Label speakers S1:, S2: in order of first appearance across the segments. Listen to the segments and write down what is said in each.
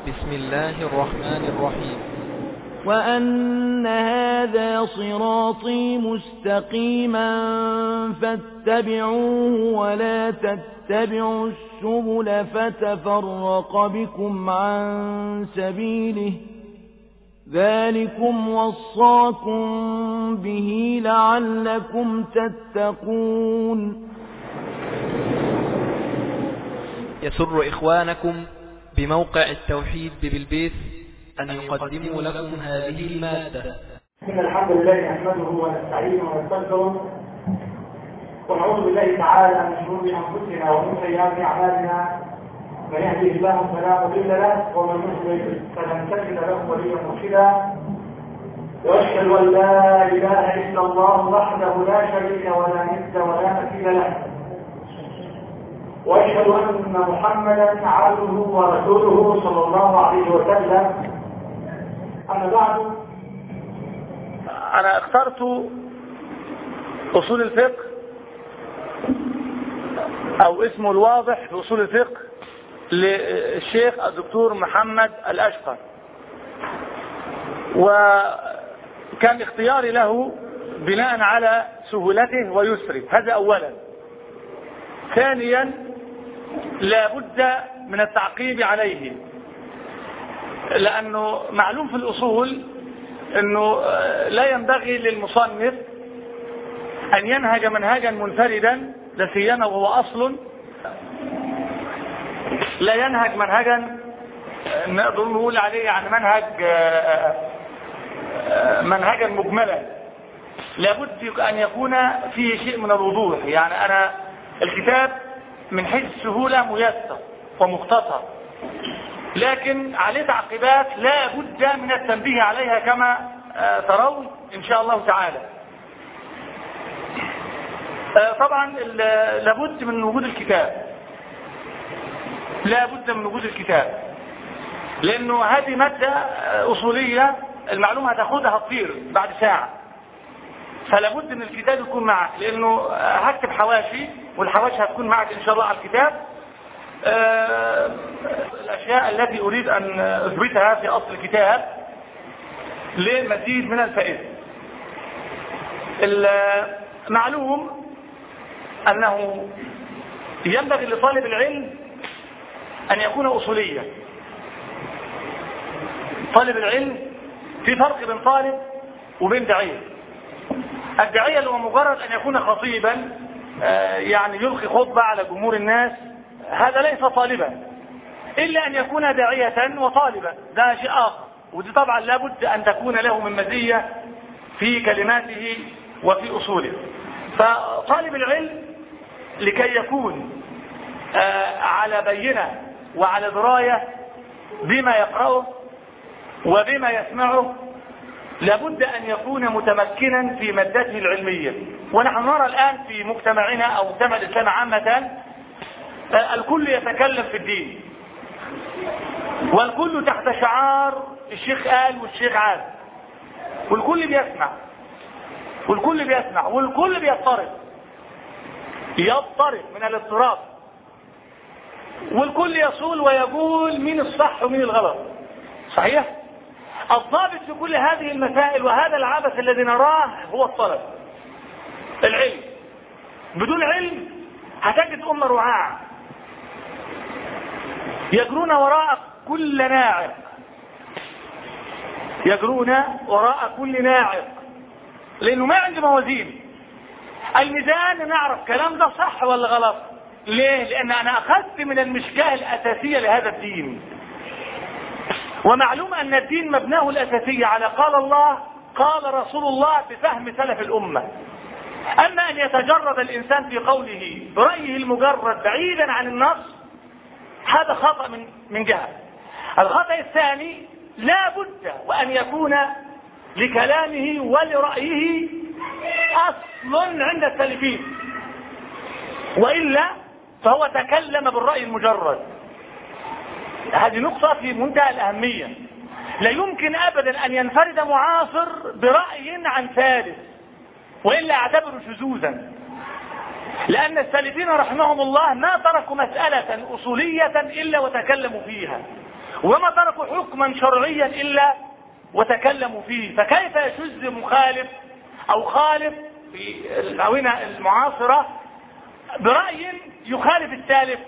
S1: بسم الله الرحمن الرحيم
S2: وأن هذا صراطي مستقيما فاتبعوه ولا تتبعوا السبل فتفرق بكم عن سبيله ذلكم وصاكم به لعلكم تتقون
S1: يسر إخوانكم بموقع التوحيد ببلبيس أن يقدموا لكم هذه المادة
S3: إن الحمد لله نحمده ونستعينه ونستغفره ونعوذ بالله تعالى من شرور أنفسنا ومن سيئات أعمالنا من يهده الله فلا مضل له ومن يضلل فلن تجد له وليا مرشدا واشهد ان لا اله الا الله وحده لا شريك ولا ند ولا مثيل له واشهد ان محمدا عبده ورسوله صلى الله عليه وسلم اما بعد انا اخترت اصول الفقه او اسمه الواضح في اصول الفقه للشيخ الدكتور محمد الاشقر وكان اختياري له بناء على سهولته ويسره هذا اولا ثانيا لا بد من التعقيب عليه لانه معلوم في الاصول انه لا ينبغي للمصنف ان ينهج منهجا منفردا لا سيما وهو اصل لا ينهج منهجا نقدر نقول عليه يعني منهج منهجا مجملا لابد ان يكون فيه شيء من الوضوح يعني انا الكتاب من حيث السهولة ميسر ومختصر لكن عليه تعقيبات لا بد من التنبيه عليها كما ترون ان شاء الله تعالى طبعا لابد من وجود الكتاب لا بد من وجود الكتاب لانه هذه مادة اصولية المعلومة هتاخدها تطير بعد ساعة فلا بد ان الكتاب يكون معك لانه هكتب حواشي والحواشي هتكون معك ان شاء الله على الكتاب أه الاشياء التي اريد ان اثبتها في اصل الكتاب لمزيد من الفائدة المعلوم انه ينبغي لطالب العلم ان يكون اصوليا طالب العلم في فرق بين طالب وبين داعيه الداعيه اللي هو مجرد ان يكون خطيبا يعني يلقي خطبه على جمهور الناس هذا ليس طالبا الا ان يكون داعيه وطالبا ده شيء اخر ودي طبعا لابد ان تكون له من مزيه في كلماته وفي اصوله فطالب العلم لكي يكون على بينه وعلى درايه بما يقراه وبما يسمعه لابد أن يكون متمكنا في مادته العلمية ونحن نرى الآن في مجتمعنا أو مجتمع الإسلام عامة الكل يتكلم في الدين والكل تحت شعار الشيخ قال والشيخ عاد والكل بيسمع والكل بيسمع والكل بيضطرب يضطرب من الاضطراب والكل يصول ويقول مين الصح ومين الغلط صحيح الضابط في كل هذه المسائل وهذا العبث الذي نراه هو الطلب العلم بدون علم هتجد أمة رعاع يجرون وراء كل ناعق يجرون وراء كل ناعق لأنه ما عنده موازين الميزان نعرف كلام ده صح ولا غلط ليه لأن أنا أخذت من المشكاه الأساسية لهذا الدين ومعلوم أن الدين مبناه الأساسي على قال الله قال رسول الله بفهم سلف الأمة أما أن يتجرد الإنسان في قوله برأيه المجرد بعيدا عن النص هذا خطأ من من جهة الخطأ الثاني لا بد وأن يكون لكلامه ولرأيه أصل عند السلفين وإلا فهو تكلم بالرأي المجرد هذه نقطة في منتهى الأهمية لا يمكن أبدا أن ينفرد معاصر برأي عن ثالث وإلا اعتبره شذوذا لأن السالفين رحمهم الله ما تركوا مسألة أصولية إلا وتكلموا فيها وما تركوا حكما شرعيا إلا وتكلموا فيه فكيف يشذ مخالف أو خالف في الآونة المعاصرة برأي يخالف السالف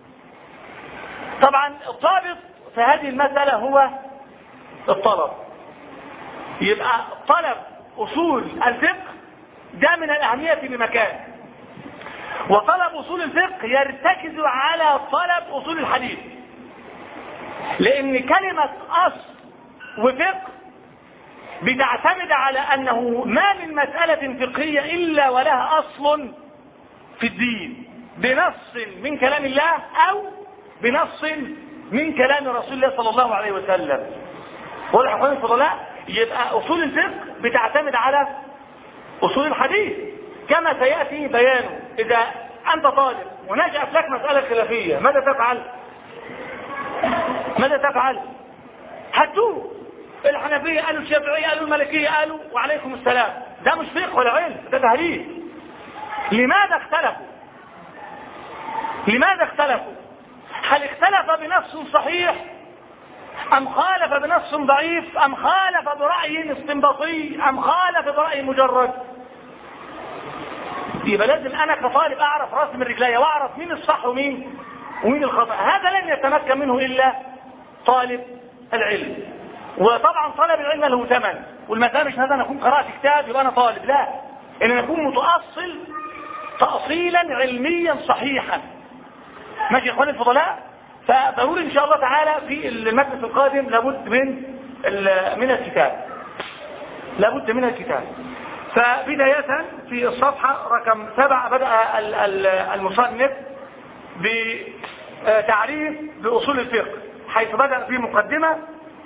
S3: طبعا الضابط في هذه المسألة هو الطلب يبقى طلب أصول الفقه ده من الأهمية بمكان وطلب أصول الفقه يرتكز على طلب أصول الحديث لأن كلمة أصل وفقه بتعتمد على أنه ما من مسألة فقهية إلا ولها أصل في الدين بنص من كلام الله أو بنص من كلام رسول الله صلى الله عليه وسلم واضح يا صلى الله يبقى أصول الفقه بتعتمد على أصول الحديث كما سيأتي بيانه إذا أنت طالب ونشأت لك مسألة خلافية ماذا تفعل؟ ماذا تفعل؟ هتوه الحنفية قالوا الشافعية قالوا المالكية قالوا وعليكم السلام ده مش فقه ولا علم ده تهريج لماذا اختلفوا لماذا اختلفوا هل اختلف بنص صحيح أم خالف بنص ضعيف أم خالف برأي استنباطي أم خالف برأي مجرد يبقى لازم أنا كطالب أعرف راس من رجلي وأعرف مين الصح ومين ومين الخطأ هذا لن يتمكن منه إلا طالب العلم وطبعا طلب العلم له ثمن والمسألة مش هذا أنا أكون قرأت كتاب يبقى أنا طالب لا إن أنا أكون متأصل تأصيلا علميا صحيحا ماشي يا اخواني الفضلاء فضروري ان شاء الله تعالى في المجلس القادم لابد من من الكتاب لابد من الكتاب فبداية في الصفحة رقم سبعة بدأ المصنف بتعريف بأصول الفقه حيث بدأ في مقدمة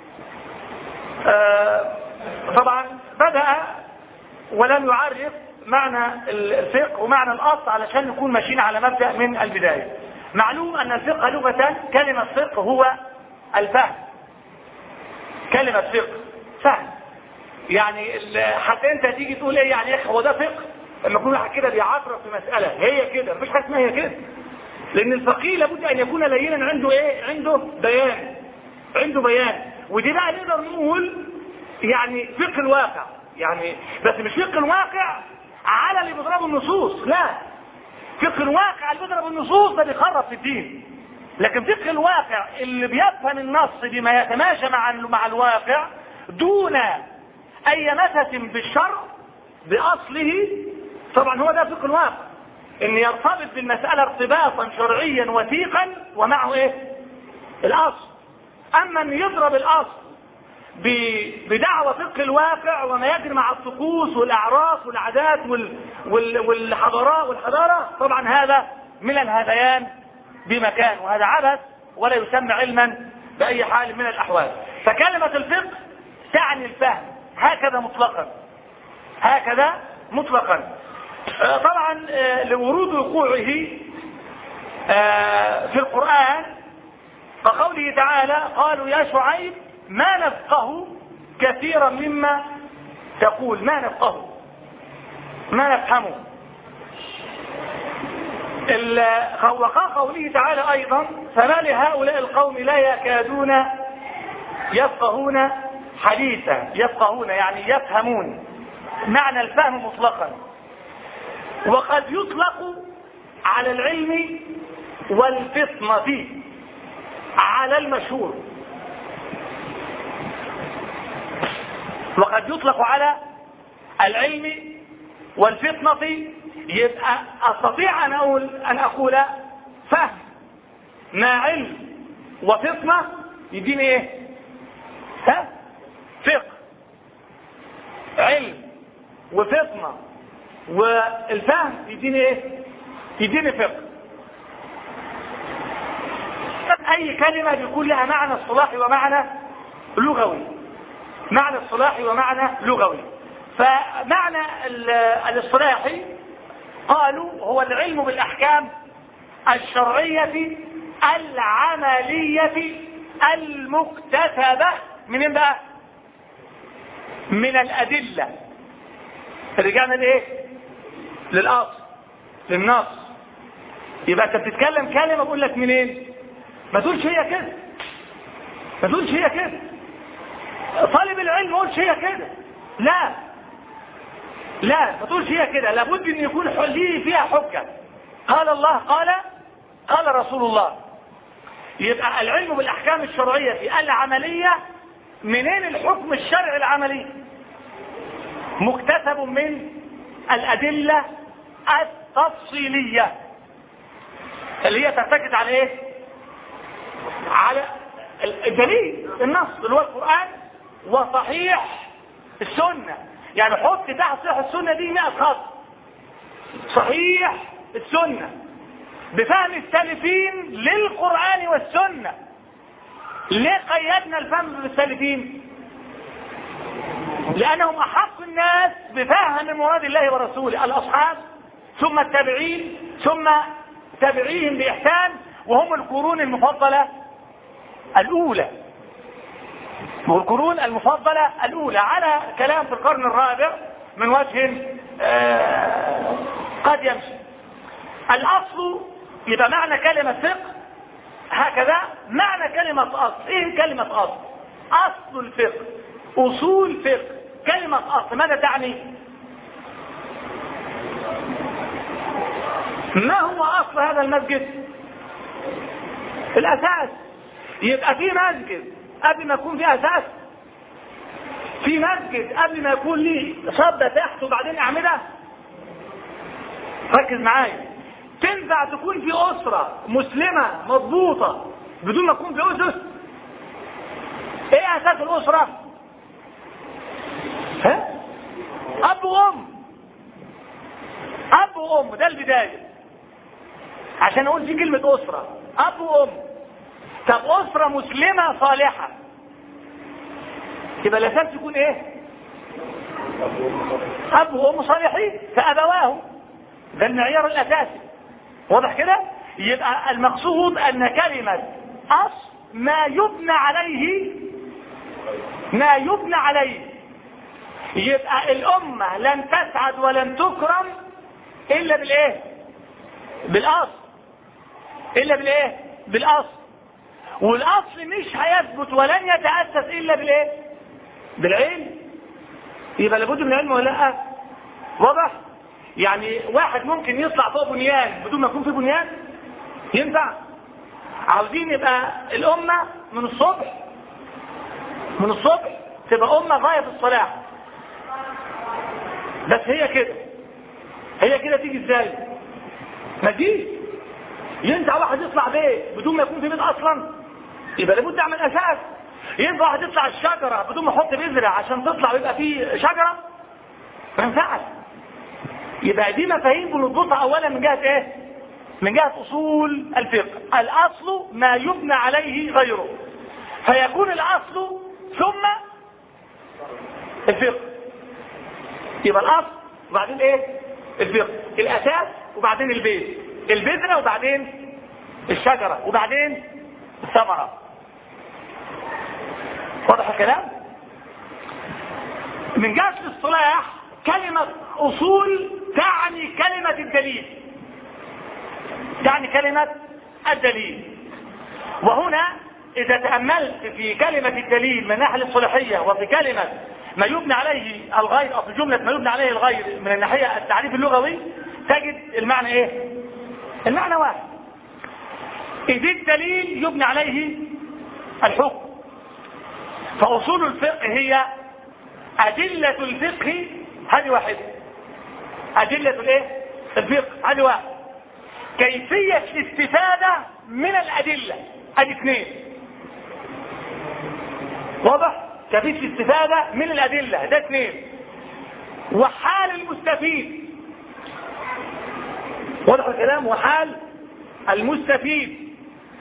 S3: طبعا بدأ ولم يعرف معنى الفقه ومعنى الأصل علشان نكون ماشيين على مبدأ من البداية معلوم أن الفقه لغة كلمة فقه هو الفهم كلمة فقه فهم يعني حتى انت تيجي تقول ايه يعني يا اخي هو ده فقه لما يكون واحد كده بيعرف في مسألة هي كده مفيش حاجة اسمها هي كده لأن الفقيه لابد أن يكون لينا عنده ايه عنده بيان عنده بيان ودي بقى نقدر نقول يعني فقه الواقع يعني بس مش فقه الواقع على اللي بيضربوا النصوص لا فقه الواقع اللي بيضرب النصوص ده بيخرب في الدين لكن فقه الواقع اللي بيفهم النص بما يتماشى مع مع الواقع دون اي مسس بالشرع باصله طبعا هو ده فقه الواقع ان يرتبط بالمسألة ارتباطا شرعيا وثيقا ومعه ايه الاصل اما ان يضرب الاصل بدعوة فقه الواقع وما يجري مع الطقوس والاعراف والعادات وال وال والحضارات والحضارة طبعا هذا من الهذيان بمكان وهذا عبث ولا يسمى علما بأي حال من الأحوال فكلمة الفقه تعني الفهم هكذا مطلقا هكذا مطلقا طبعا لورود وقوعه في القرآن كقوله تعالى قالوا يا شعيب ما نفقه كثيرا مما تقول ما نفقه ما نفهمه وقال قوله تعالى ايضا فما لهؤلاء القوم لا يكادون يفقهون حديثا يفقهون يعني يفهمون معنى الفهم مطلقا وقد يطلق على العلم والفطنة على المشهور وقد يطلق على العلم والفطنة يبقى استطيع ان اقول ان اقول فهم ما علم وفطنة يديني ايه ها فقه علم وفطنة والفهم يديني ايه يديني فقه اي كلمة بيكون لها معنى اصطلاحي ومعنى لغوي معنى اصطلاحي ومعنى لغوي فمعنى الاصطلاحي قالوا هو العلم بالاحكام الشرعية العملية المكتسبة منين بقى من الادلة رجعنا لايه للاصل للنص يبقى انت بتتكلم كلمه بقول لك منين ما تقولش هي كده ما تقولش هي كده طالب العلم ما يقولش هي كده لا لا ما تقولش هي كده لابد ان يكون ليه فيها حجه قال الله قال قال رسول الله يبقى العلم بالاحكام الشرعيه العمليه منين الحكم الشرعي العملي مكتسب من الادله التفصيليه اللي هي ترتكز على ايه على الدليل النص اللي هو القران وصحيح السنه يعني حط تحت صحيح السنه دي 100 خط صحيح السنه بفهم السالفين للقران والسنه ليه قيدنا الفهم بالسالفين لانهم احق الناس بفهم مراد الله ورسوله الاصحاب ثم التابعين ثم تابعيهم باحسان وهم القرون المفضله الاولى والقرون المفضله الاولى على كلام في القرن الرابع من وجه آه قد يمشي الاصل يبقى معنى كلمه فقه هكذا معنى كلمة أصل إيه كلمة أصل أصل الفقه أصول فقه كلمة أصل ماذا تعني ما هو أصل هذا المسجد الأساس يبقى في مسجد قبل ما يكون في أساس في مسجد قبل ما يكون ليه صبة تحت وبعدين أعمدة ركز معايا تنفع تكون في أسرة مسلمة مضبوطة بدون ما تكون في أسس إيه أساس الأسرة؟ ها؟ أب وأم أب وأم ده البداية عشان أقول في كلمة أسرة أب وأم طب أسرة مسلمة صالحة يبقى الأساس يكون إيه؟ أب وأم صالحين فأبواه ده المعيار الأساسي واضح كده يبقى المقصود ان كلمة اصل ما يبنى عليه ما يبنى عليه يبقى الامة لن تسعد ولن تكرم الا بالايه بالاصل الا بالايه بالاصل والاصل مش هيثبت ولن يتأسس الا بالايه بالعلم يبقى لابد من العلم ولا لا واضح يعني واحد ممكن يطلع فوق بنيان بدون ما يكون في بنيان ينفع عاوزين يبقى الأمة من الصبح من الصبح تبقى أمة غاية في الصلاح بس هي كده هي كده تيجي ازاي ما تجيش ينفع واحد يطلع بيت بدون ما يكون في بيت اصلا يبقى لابد اعمل اساس ينفع واحد يطلع الشجره بدون ما يحط بذره عشان تطلع ويبقى في شجره ما ينفعش يبقى دي مفاهيم بنضبطها اولا من جهه ايه من جهه اصول الفقه الاصل ما يبنى عليه غيره فيكون الاصل ثم الفقه يبقى الاصل وبعدين ايه الفقه الاساس وبعدين البيت البذره وبعدين الشجره وبعدين الثمره واضح الكلام من جهه الاصطلاح كلمه اصول تعني كلمه الدليل تعني كلمه الدليل وهنا اذا تاملت في كلمه الدليل من الناحيه الصلاحيه وفي كلمه ما يبنى عليه الغير او في جمله ما يبنى عليه الغير من الناحيه التعريف اللغوي تجد المعنى ايه المعنى واحد اذ الدليل يبنى عليه الحكم فاصول الفقه هي ادله الفقه هذه واحده ادله الايه الفقه هذه واحده كيفيه الاستفاده من الادله ادي اثنين واضح كيفيه الاستفاده من الادله ده اثنين وحال المستفيد واضح الكلام وحال المستفيد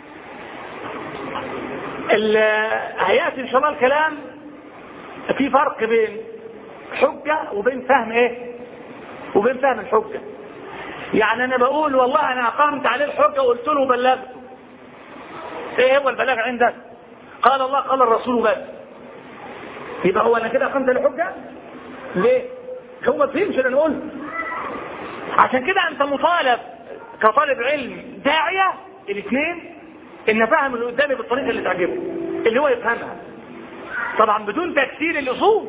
S3: هياتي ان شاء الله الكلام في فرق بين حجه وبين فهم ايه وبين فهم الحجه يعني انا بقول والله انا اقمت عليه الحجه وقلت له بلغته ايه هو البلاغ عندك قال الله قال الرسول بس يبقى هو انا كده اقمت عليه الحجه ليه هو ما فهمش اللي انا قلته عشان كده انت مطالب كطالب علم داعيه الاثنين ان فهم اللي قدامي بالطريقه اللي تعجبه اللي هو يفهمها طبعا بدون تكسير الاصول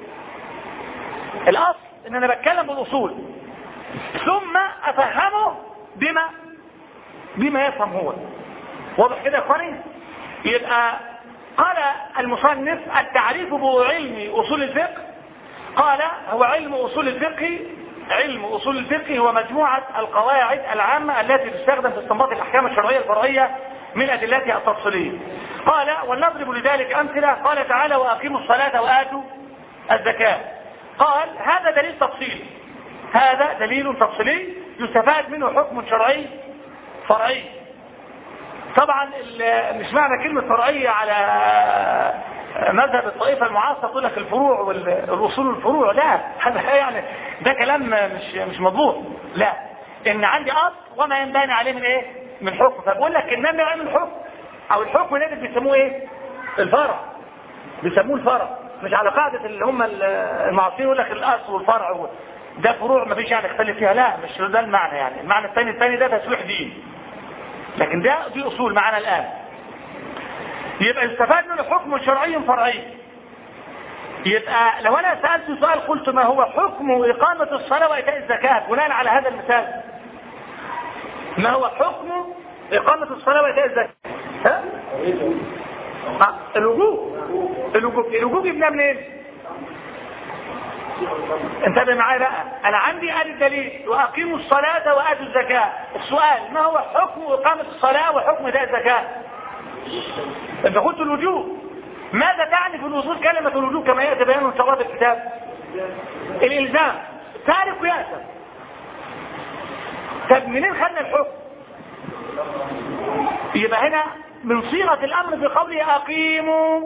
S3: الاصل ان انا بتكلم بالاصول ثم افهمه بما بما يفهم هو واضح كده يا اخواني يبقى قال المصنف التعريف بعلم اصول الفقه قال هو علم اصول الفقه علم اصول الفقه هو مجموعه القواعد العامه التي تستخدم في استنباط الاحكام الشرعيه الفرعيه من ادلتها التفصيليه قال ولنضرب لذلك امثله قال تعالى واقيموا الصلاه واتوا الزكاه قال هذا دليل تفصيلي هذا دليل تفصيلي يستفاد منه حكم شرعي فرعي طبعا مش معنى كلمة فرعية على مذهب الطائفة المعاصرة تقول لك الفروع والاصول الفروع لا هذا يعني ده كلام مش مش مضبوط لا ان عندي اصل وما ينبني عليه من ايه من حكم فبقول لك ان ينبني عليه من حكم او الحكم ده بيسموه ايه الفرع بيسموه الفرع مش على قاعدة اللي هم المعاصرين يقول لك الاصل والفرع ده فروع ما فيش يعني اختلف فيها لا مش ده المعنى يعني المعنى الثاني الثاني ده تسويح دين لكن ده دي اصول معنا الان يبقى يستفاد منه حكم شرعي فرعي يبقى لو انا سالت سؤال قلت ما هو حكم اقامه الصلاه وايتاء الزكاه بناء على هذا المثال ما هو حكم اقامه الصلاه وايتاء الزكاه ها آه، الوجوب الوجوب الوجوب جبناه منين انتبه معايا بقى انا عندي ادي الدليل واقيموا الصلاه واتوا الزكاه السؤال ما هو حكم اقامه الصلاه وحكم اداء الزكاه انت قلت الوجوب ماذا تعني في الوصول كلمه الوجوب كما ياتي بيانه ان شاء الله في الكتاب الالزام تارك ياسر طب منين خدنا الحكم يبقى هنا من صيغه الامر في قوله اقيموا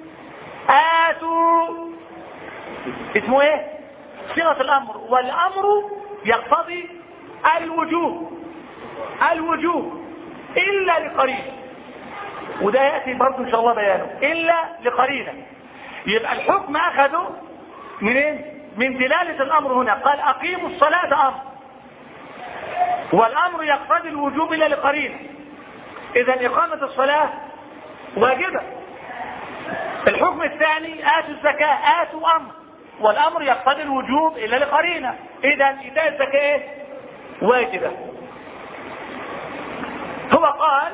S3: اتوا اسمه ايه صيغه الامر والامر يقتضي الوجوب الوجوب الا لقرينه وده ياتي برضه ان شاء الله بيانه الا لقرينه يبقى الحكم اخذه منين من دلاله الامر هنا قال اقيموا الصلاه امر والامر يقتضي الوجوب الا لقرينه اذا اقامه الصلاه واجبه الحكم الثاني اتوا الزكاه اتوا امر والامر يقتضي الوجوب الا لقرينه اذا ايتاء الزكاه واجبه هو قال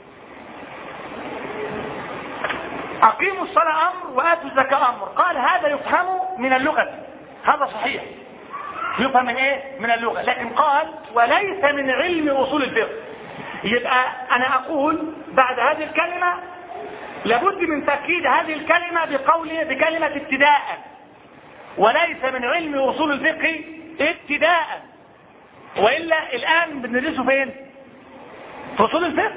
S3: اقيموا الصلاه امر واتوا الزكاه امر قال هذا يفهم من اللغه هذا صحيح يفهم من ايه من اللغه لكن قال وليس من علم اصول الفقه يبقى انا اقول بعد هذه الكلمه لابد من تاكيد هذه الكلمه بقول بكلمه ابتداء وليس من علم اصول الفقه ابتداء والا الان بندرسه فين في اصول الفقه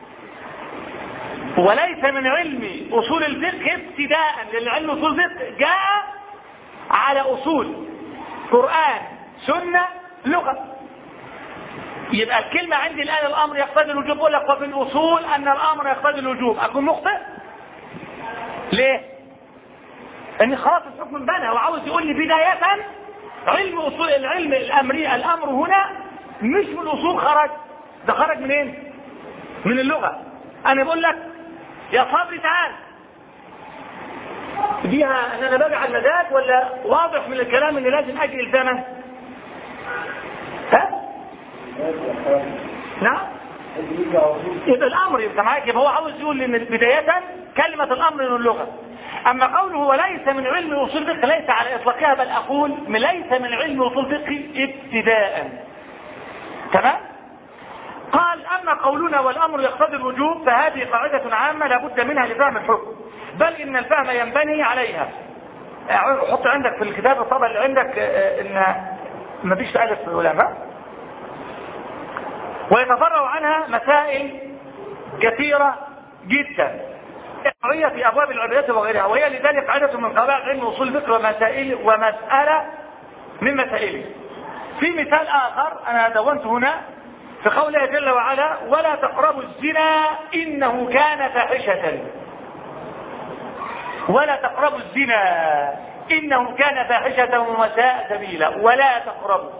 S3: وليس من علم اصول الفقه ابتداء لان علم اصول الفقه جاء على اصول قران سنه لغه يبقى الكلمه عندي الان الامر يقتضي الوجوب اقول لك وفي الاصول ان الامر يقتضي الوجوب اكون مخطئ ليه ان خلاص الحكم انبنى وعاوز يقول لي بدايه علم اصول العلم الامري الامر هنا مش من الاصول خرج ده خرج منين من اللغه انا بقول لك يا صبري تعال فيها ان انا باجي على المزاج ولا واضح من الكلام ان لازم اجي الزمن ها نعم يبقى الامر يبقى معاك يبقى هو عاوز يقول ان بدايه كلمه الامر من اللغه اما قوله وليس من علم اصول الفقه ليس على اطلاقها بل اقول ليس من علم اصول الفقه ابتداء تمام قال اما قولنا والامر يقتضي الوجوب فهذه قاعده عامه لابد منها لفهم الحكم بل ان الفهم ينبني عليها حط عندك في الكتاب الطبع اللي عندك ان مفيش الف في العلماء ويتفرع عنها مسائل كثيره جدا قضية في أبواب العبادات وغيرها وهي لذلك عدة من قواعد علم أصول الفقه ومسائل ومسألة من مسائله في مثال آخر أنا دونت هنا في قوله جل وعلا ولا تقربوا الزنا إنه كان فاحشة ولا تقربوا الزنا إنه كان فاحشة وساء سبيلا ولا تقربوا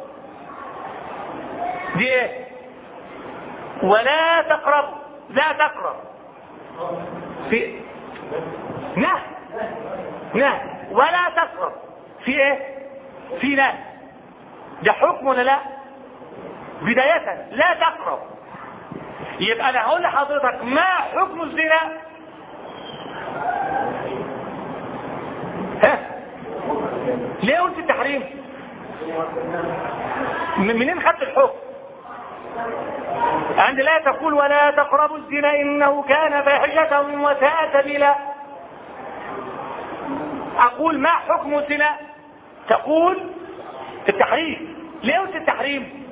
S3: دي ايه ولا تقربوا لا تقرب في نهي نهي ولا تقرب في ايه في نهي ده حكم ولا لا بداية لا تقرب يبقى انا هقول لحضرتك ما حكم الزنا ها ليه قلت التحريم من منين خدت الحكم عند لا تقول ولا تقربوا الزنا انه كان فاحشة وساء سبيلا اقول ما حكم الزنا تقول التحريم ليه قلت التحريم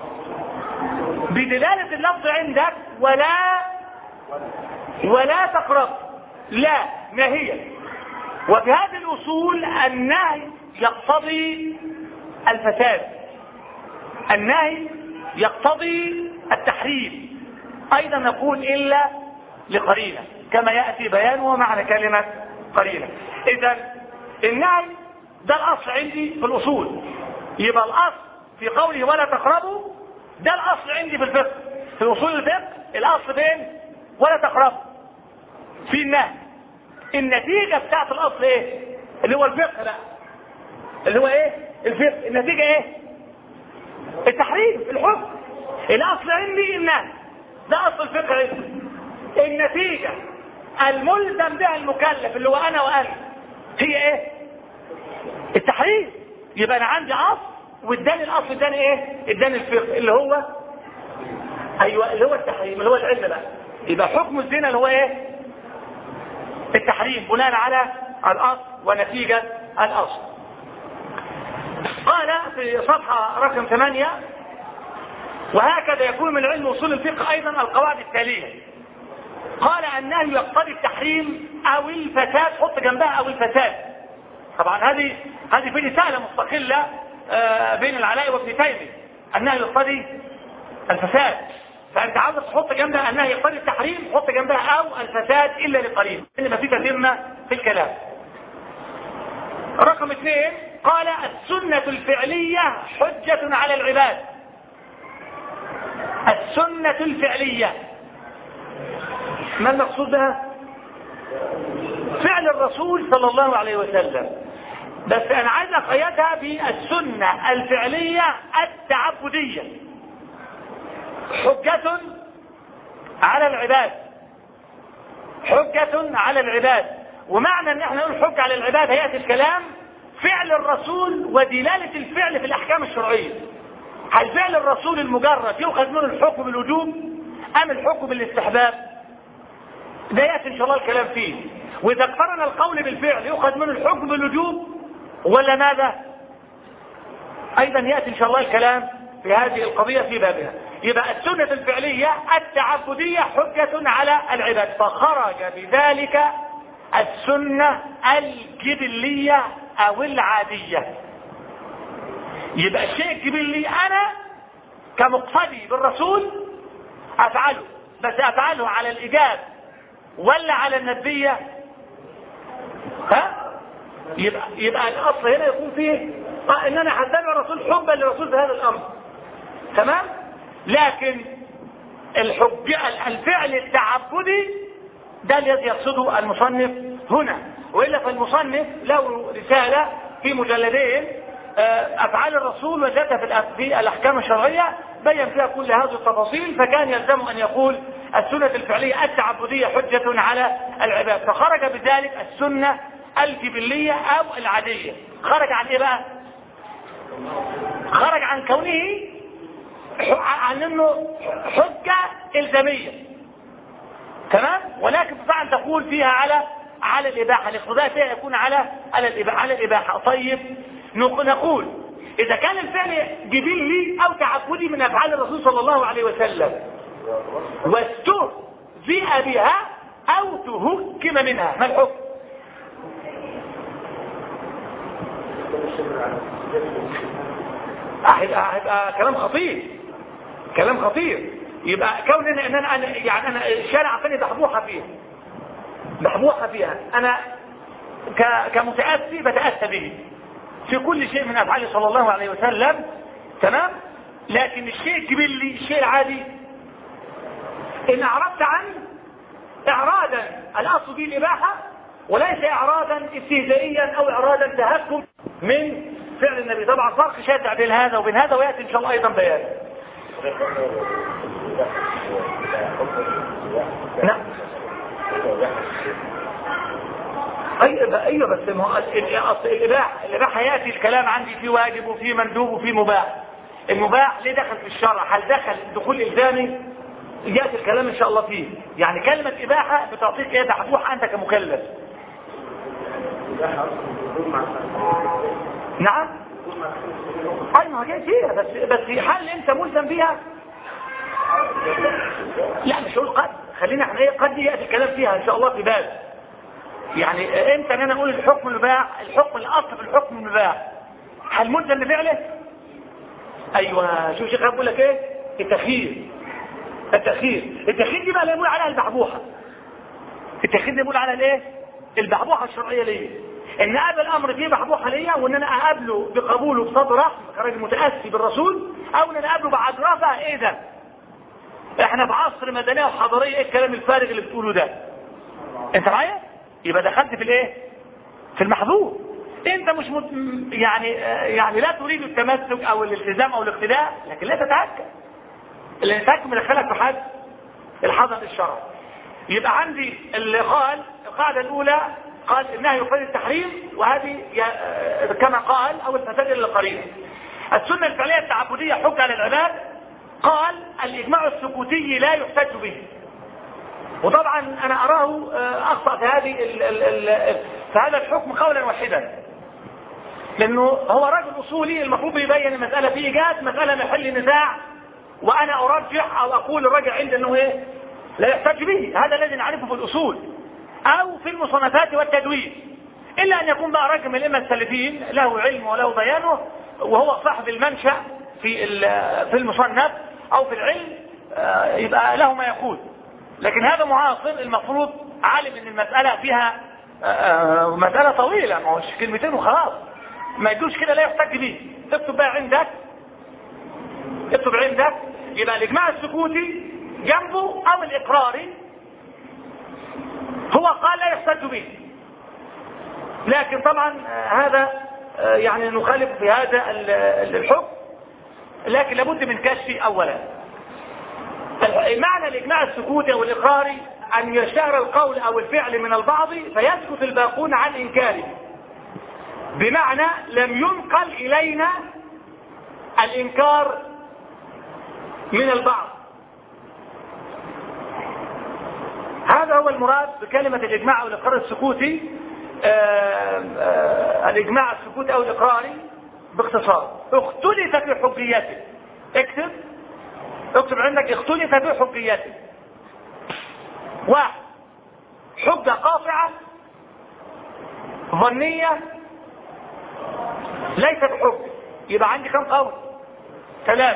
S3: بدلالة اللفظ عندك ولا ولا تقرب لا نهية وفي هذه الأصول النهي يقتضي الفساد النهي يقتضي التحريم أيضا نقول إلا لقرينة كما يأتي بيانه معنى كلمة قرينة إذا النهي ده الأصل عندي في الأصول يبقى الأصل في قوله ولا تقربوا ده الأصل عندي في الفقه في أصول الفقه الأصل فين ولا تقربوا في النهي النتيجة بتاعت الأصل إيه اللي هو الفقه بقى اللي هو إيه الفقه النتيجة إيه التحريم الحكم الأصل عندي النهي ده أصل الفقه عندي النتيجة الملزم بها المكلف اللي هو أنا وأنت هي إيه التحريم يبقى انا عندي اصل واداني الاصل اداني ايه اداني الفقه اللي هو ايوه اللي هو التحريم اللي هو العله بقى يبقى حكم الزنا اللي هو ايه التحريم بناء على الاصل ونتيجه الاصل قال في صفحه رقم 8 وهكذا يكون من علم اصول الفقه ايضا القواعد التاليه قال انه يقتضي التحريم او الفساد حط جنبها او الفساد طبعا هذه هذه في رساله مستقله بين العلاء وابن تيميه انها يقتضي الفساد فانت عاوز تحط جنبها انها يقتضي التحريم حط جنبها او الفساد الا لقليل ان ما في تتمه في الكلام رقم اثنين قال السنة الفعلية حجة على العباد السنة الفعلية ما المقصود بها فعل الرسول صلى الله عليه وسلم بس انا عايز اقيدها بالسنة الفعلية التعبدية حجة على العباد حجة على العباد ومعنى ان احنا نقول حجة على العباد هيئة الكلام فعل الرسول ودلالة الفعل في الاحكام الشرعية هل فعل الرسول المجرد يؤخذ منه الحكم بالوجوب ام الحكم بالاستحباب ده يأتي ان شاء الله الكلام فيه واذا اقترن القول بالفعل يؤخذ منه الحكم بالوجوب ولا ماذا ايضا يأتي ان شاء الله الكلام في هذه القضية في بابها يبقى السنة الفعلية التعبدية حجة على العباد فخرج بذلك السنة الجبلية او العادية يبقى الشيء الجبلي انا كمقتدي بالرسول افعله بس افعله على الايجاب ولا على الندية ها يبقى يبقى الاصل هنا يكون فيه آه ان انا هتبع الرسول حبا للرسول في هذا الامر تمام لكن الحج الفعل التعبدي ده الذي يقصده المصنف هنا والا فالمصنف له رساله في مجلدين افعال الرسول وجدها في الاحكام الشرعيه بين فيها كل هذه التفاصيل فكان يلزم ان يقول السنه الفعليه التعبديه حجه على العباد فخرج بذلك السنه الجبليه او العاديه خرج عن ايه بقى خرج عن كونه عن انه حجه الزاميه تمام ولكن تستطيع ان تقول فيها على على الاباحه الاقتضاء فيها يكون على على الاباحه على الاباحه طيب نقول اذا كان الفعل جبلي او تعبدي من افعال الرسول صلى الله عليه وسلم واستهزئ بها او تهكم منها ما الحكم هيبقى هيبقى كلام خطير كلام خطير يبقى كون ان انا انا يعني انا الشارع عطاني بحبوحه فيها بحبوحه فيها انا كمتاسي بتاسى به في كل شيء من افعاله صلى الله عليه وسلم تمام لكن الشيء الجبلي الشيء العادي ان اعرضت عنه اعرادا الاصل فيه الاباحه وليس إعراضا استهزائيا أو إعراضا تهكم من فعل النبي طبعا فرق شاسع بين هذا وبين هذا ويأتي إن شاء الله أيضا بيان نعم ايوه ايوه بس ما هو اصل الاباحه الاباحه ياتي الكلام عندي في واجب وفي مندوب وفي مباح المباح ليه دخل في الشرع هل دخل دخول الزامي ياتي الكلام ان شاء الله فيه يعني كلمه اباحه بتعطيك ايه تحبوح انت كمكلف نعم ايوه جاي فيها بس بس هل انت ملزم بيها لا مش هقول قد خلينا احنا ايه قد ياتي الكلام فيها ان شاء الله في باب يعني امتى ان انا اقول الحكم المباح الحكم الاصل في الحكم المباح هل ملزم بفعله ايوه شوف شيخ بقول لك ايه التخيير التخيير التخيير دي بقى اللي بنقول عليها البحبوحه التخيير اللي بنقول على الايه البحبوحه الشرعيه ليه ان اقبل امر فيه بحبوحه ليا وان انا اقابله بقبوله بصدر رحب كراجل متاسي بالرسول او ان انا اقابله بعد رفع ايه ده احنا في عصر مدنيه وحضاريه ايه الكلام الفارغ اللي بتقوله ده انت معايا يبقى دخلت في الايه في المحظور انت مش مت... يعني يعني لا تريد التمسك او الالتزام او الاقتداء لكن لا تتهكم الانسان مدخلك في حد الحظر الشرعي يبقى عندي اللي قال القاعده الاولى قال النهي يفيد التحريم وهذه كما قال او الفساد للقريب السنه الفعليه التعبديه حجه على العباد قال الاجماع السكوتي لا يحتج به وطبعا انا اراه اخطا في هذه ال ال ال في هذا الحكم قولا واحدا لانه هو رجل اصولي المفروض يبين المساله في ايجاد مساله محل نزاع وانا ارجح او اقول الراجل عندي انه ايه لا يحتج به هذا الذي نعرفه في الاصول او في المصنفات والتدوين الا ان يكون بقى راجل من الائمه السلفيين له علم وله بيانه وهو صاحب المنشا في في المصنف او في العلم يبقى له ما يقول لكن هذا معاصر المفروض عالم ان المسألة فيها مسألة طويلة ما هوش كلمتين وخلاص ما يجوش كده لا يحتج به اكتب بقى عندك اكتب عندك يبقى الاجماع السكوتي جنبه او الاقراري هو قال لا يحتج به لكن طبعا هذا يعني نخالف في هذا الحكم لكن لابد من كشفه اولا معنى الاجماع السكوتي او الاقراري ان يشتهر القول او الفعل من البعض فيسكت الباقون عن انكاره بمعنى لم ينقل الينا الانكار من البعض هذا هو المراد بكلمة الإجماع أو الإقرار السكوتي آآ آآ الإجماع السكوتي أو الإقراري باختصار اختلف في حجيته اكتب اكتب عندك اختلف في حجيته واحد حجة قاطعة ظنية ليست حجة يبقى عندي كم قول ثلاثة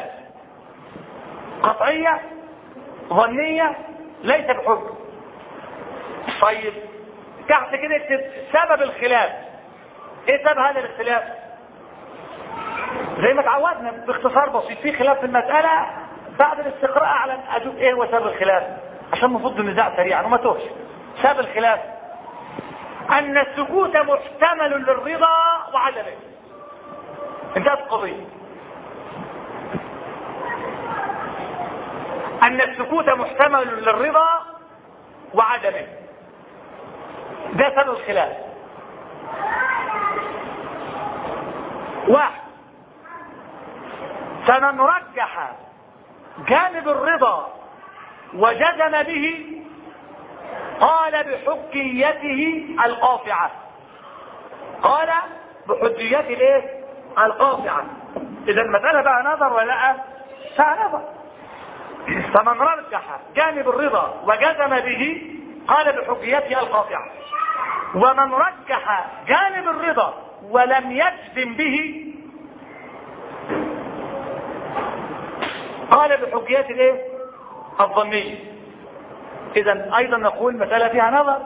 S3: قطعية ظنية ليست حجة طيب تحت كده اكتب سبب الخلاف ايه سبب هذا الاختلاف زي ما تعودنا باختصار بسيط في خلاف في المسألة بعد الاستقراء اعلم اشوف ايه هو سبب الخلاف عشان نفض النزاع سريعا وما توهش سبب الخلاف ان السكوت محتمل للرضا وعدمه انتهت القضية ان السكوت محتمل للرضا وعدمه ده سبب الخلاف واحد فمن رجح جانب الرضا وجزم به قال بحجيته القاطعة قال بحجيته الايه القاطعة اذا المسألة بقى نظر ولا لا فيها نظر فمن رجح جانب الرضا وجزم به قال بحجيته القاطعة ومن رجح جانب الرضا ولم يجزم به قال بحجيات الايه الظنية اذا ايضا نقول مسألة فيها نظر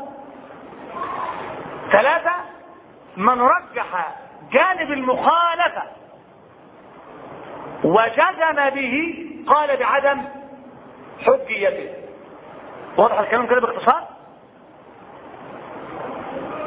S3: ثلاثة من رجح جانب المخالفة وجزم به قال بعدم حجيته واضح الكلام كده باختصار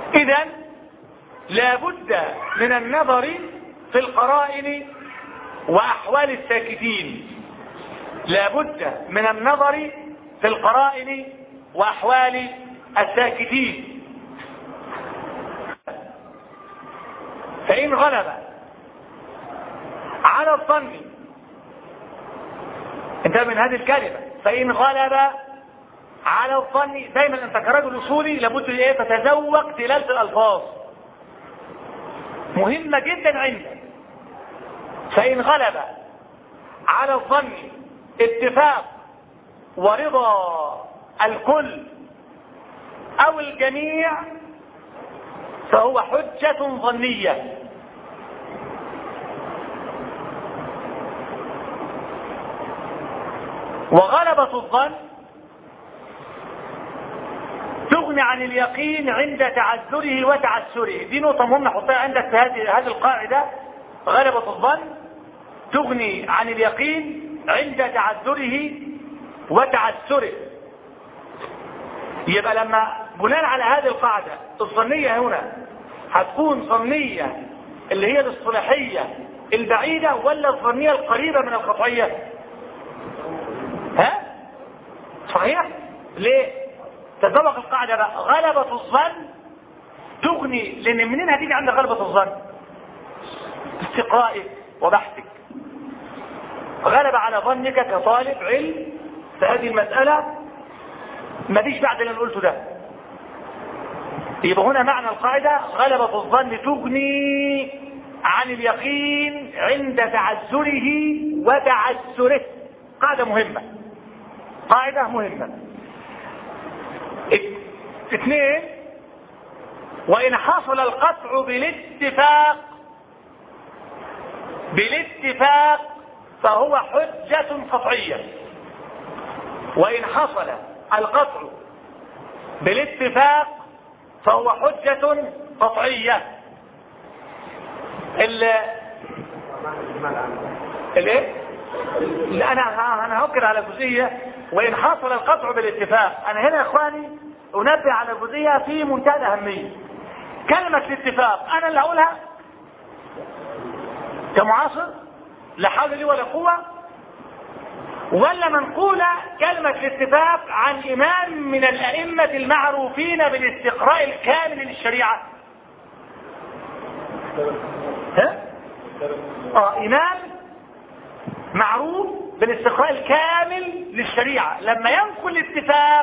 S3: إذا لابد من النظر في القرائن وأحوال الساكتين لابد من النظر في القرائن وأحوال الساكتين فإن غلب على الظن انتهى من هذه الكلمة فإن غلب على الظن دايما انت كرجل اصولي لابد ايه تتذوق دلاله الالفاظ مهمه جدا عندك فان غلب على الظن اتفاق ورضا الكل او الجميع فهو حجة ظنية وغلبة الظن تغني عن اليقين عند تعذره وتعسره دي نقطة مهمة حطها عندك في هذه هذه القاعدة غلبة الظن تغني عن اليقين عند تعذره وتعسره يبقى لما بناء على هذه القاعدة الظنية هنا هتكون ظنية اللي هي الاصطلاحية البعيدة ولا الظنية القريبة من القطعية ها صحيح ليه تطبق القاعدة بقى غلبة الظن تغني لان منين هتيجي عندك غلبة الظن استقرائك وبحثك غلب على ظنك كطالب علم في هذه المسألة ما فيش بعد اللي انا قلته ده يبقى هنا معنى القاعدة غلبة الظن تغني عن اليقين عند تعذره وتعسره قاعدة مهمة قاعدة مهمة اثنين وإن حصل القطع بالاتفاق بالاتفاق فهو حجة قطعية وإن حصل القطع بالاتفاق فهو حجة قطعية ال الايه؟ لا انا انا هؤكد على جزئيه وان حصل القطع بالاتفاق انا هنا يا اخواني انبه على جزئيه في منتهى الاهميه كلمه الاتفاق انا اللي هقولها كمعاصر لا حول لي ولا قوه ولا منقولة كلمة الاتفاق عن إمام من الأئمة المعروفين بالاستقراء الكامل للشريعة ها؟ آه إمام معروف بالاستقراء الكامل للشريعة لما ينقل الاتفاق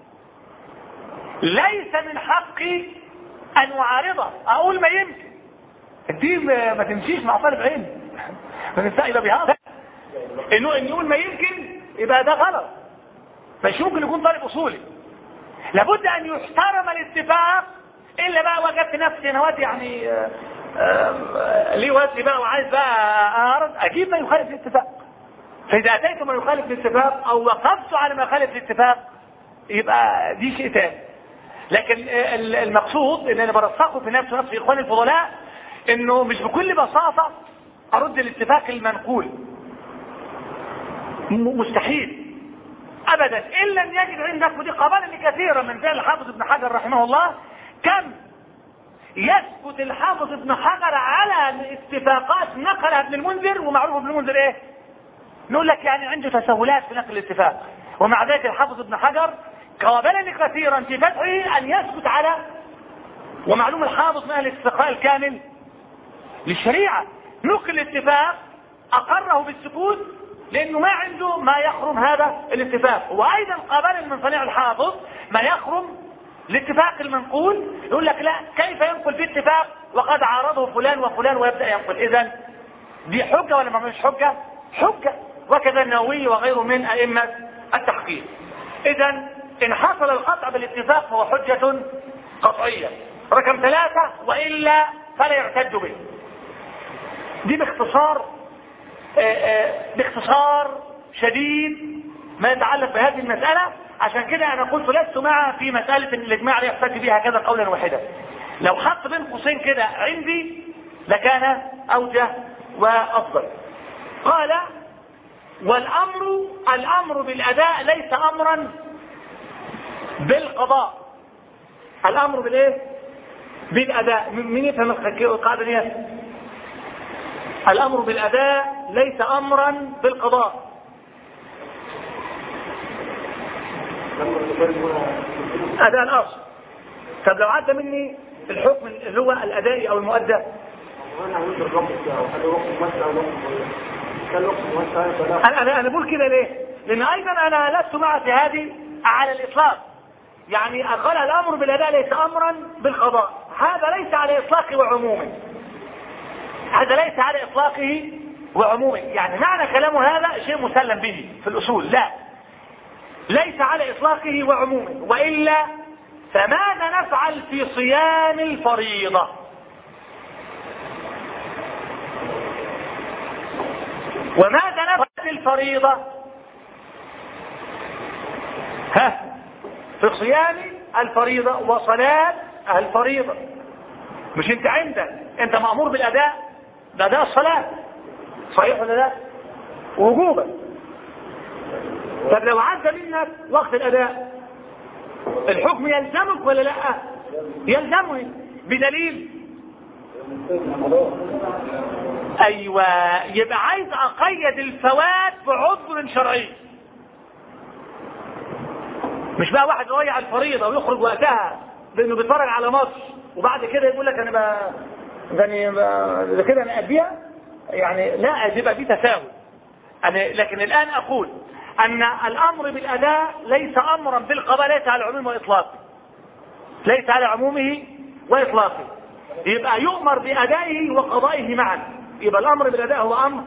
S3: ليس من حقي أن أعارضه أقول ما يمكن دي ما تمشيش مع طالب علم ما نستقبل بهذا انه ان يقول ما يمكن يبقى ده غلط مش ممكن يكون طالب اصولي لابد ان يحترم الاتفاق الا بقى وجدت نفسي نواد يعني آآ آآ ليه وزني بقى وعايز بقى اعرض اجيب ما يخالف الاتفاق فاذا اتيت ما يخالف الاتفاق او وقفت على ما يخالف الاتفاق يبقى دي شيء تاني لكن المقصود ان انا برسخه في نفس نفس اخواني الفضلاء انه مش بكل بساطه ارد الاتفاق المنقول مستحيل ابدا ان لم يجد عندك ودي قبائل كثيره من فعل الحافظ ابن حجر رحمه الله كم يثبت الحافظ ابن حجر على اتفاقات نقلها ابن المنذر ومعروف ابن المنذر ايه نقول لك يعني عنده تساهلات في نقل الاتفاق ومع ذلك الحافظ ابن حجر قابلني كثيرا في فتحه ان يثبت على ومعلوم الحافظ من اهل الاستقراء الكامل للشريعه نقل الاتفاق اقره بالسكوت لانه ما عنده ما يخرم هذا الاتفاق وايضا قابل من صنيع الحافظ ما يخرم الاتفاق المنقول يقول لك لا كيف ينقل في اتفاق وقد عارضه فلان وفلان ويبدا ينقل اذا دي حجه ولا ما مش حجه حجه وكذا النووي وغيره من ائمه التحقيق اذا ان حصل القطع بالاتفاق فهو حجه قطعيه رقم ثلاثه والا فلا يعتد به دي باختصار باختصار شديد ما يتعلق بهذه المسألة عشان كده أنا قلت لست مع في مسألة أن الإجماع لا يحتج بها كذا قولا واحدا لو حط بين قوسين كده عندي لكان أوجه وأفضل قال والأمر الأمر بالأداء ليس أمرا بالقضاء الأمر بالإيه؟ بالأداء مين يفهم القاعدة دي الأمر بالأداء ليس أمرا بالقضاء أداء الأصل طب لو عدى مني الحكم اللي هو الأدائي أو المؤدى انا انا انا بقول كده ليه لان ايضا انا لست مع هذه على الاطلاق يعني قال الامر بالاداء ليس امرا بالقضاء هذا ليس على اطلاقه وعمومه هذا ليس على اطلاقه وعمومه يعني معنى كلامه هذا شيء مسلم به في الاصول لا ليس على اطلاقه وعمومه والا فماذا نفعل في صيام الفريضه وماذا نفعل في الفريضة ها في صيام الفريضة وصلاة الفريضة مش انت عندك انت مأمور بالأداء ده أداء الصلاة صحيح ولا لا وجوبا طب لو عدى منك وقت الأداء الحكم يلزمك ولا لا يلزمه بدليل ايوه يبقى عايز اقيد الفوات بعذر شرعي مش بقى واحد يضيع الفريضه ويخرج وقتها لانه بيتفرج على ماتش وبعد كده يقول لك انا بقى ده كده انا اديها يعني لا يبقى في تساوي أنا لكن الان اقول ان الامر بالاداء ليس امرا بالقضاء ليس على عمومه واطلاقه ليس على عمومه واطلاقه يبقى يؤمر بادائه وقضائه معا يبقى الامر بالاداء هو امر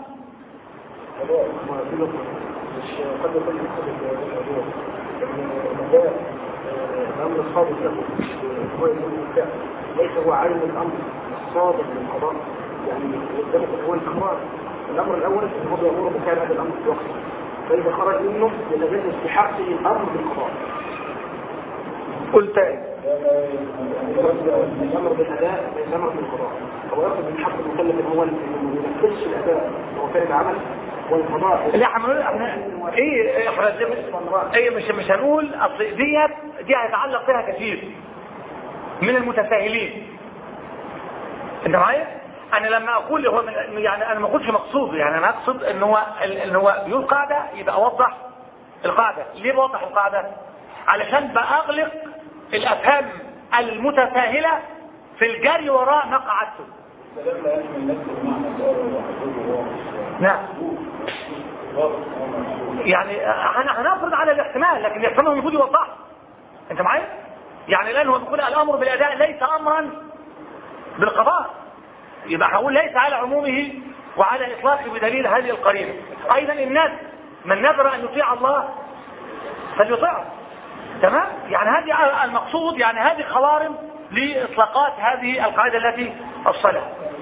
S4: الامر الصادق له هو ليس هو عين الامر الصادق للقضاء يعني قدامك هو الامر الامر الاول ان هو بيامر بكان هذا الامر في وقته فاذا خرج منه يتجنب استحقاق الامر بالقضاء
S3: قلت
S4: الامر بالاداء ليس امر بالقضاء هو يقصد من حق المكلف ان هو انه ما ينفذش الاداء هو فعل عمل والقضاء
S3: لا احنا احنا ايه احنا ايه مش مش هنقول اصل ديت دي هيتعلق بها كثير من المتساهلين انت معايا؟ انا لما اقول هو من يعني انا ما اقولش مقصود يعني انا اقصد ان هو ان هو يقول قاعده يبقى اوضح القاعده ليه بوضح القاعده؟ علشان باغلق الافهام المتساهله في الجري وراء ما قعدته نعم يعني هنفرض على الاحتمال لكن الاحتمال المفروض يوضحه انت معايا يعني الان هو بيقول الامر بالاداء ليس امرا بالقضاء يبقى هقول ليس على عمومه وعلى اطلاقه بدليل هذه القرينه ايضا الناس من نذر ان يطيع الله فليطيعه تمام يعني هذه المقصود يعني هذه خوارم لاطلاقات هذه القاعده التي الصلاه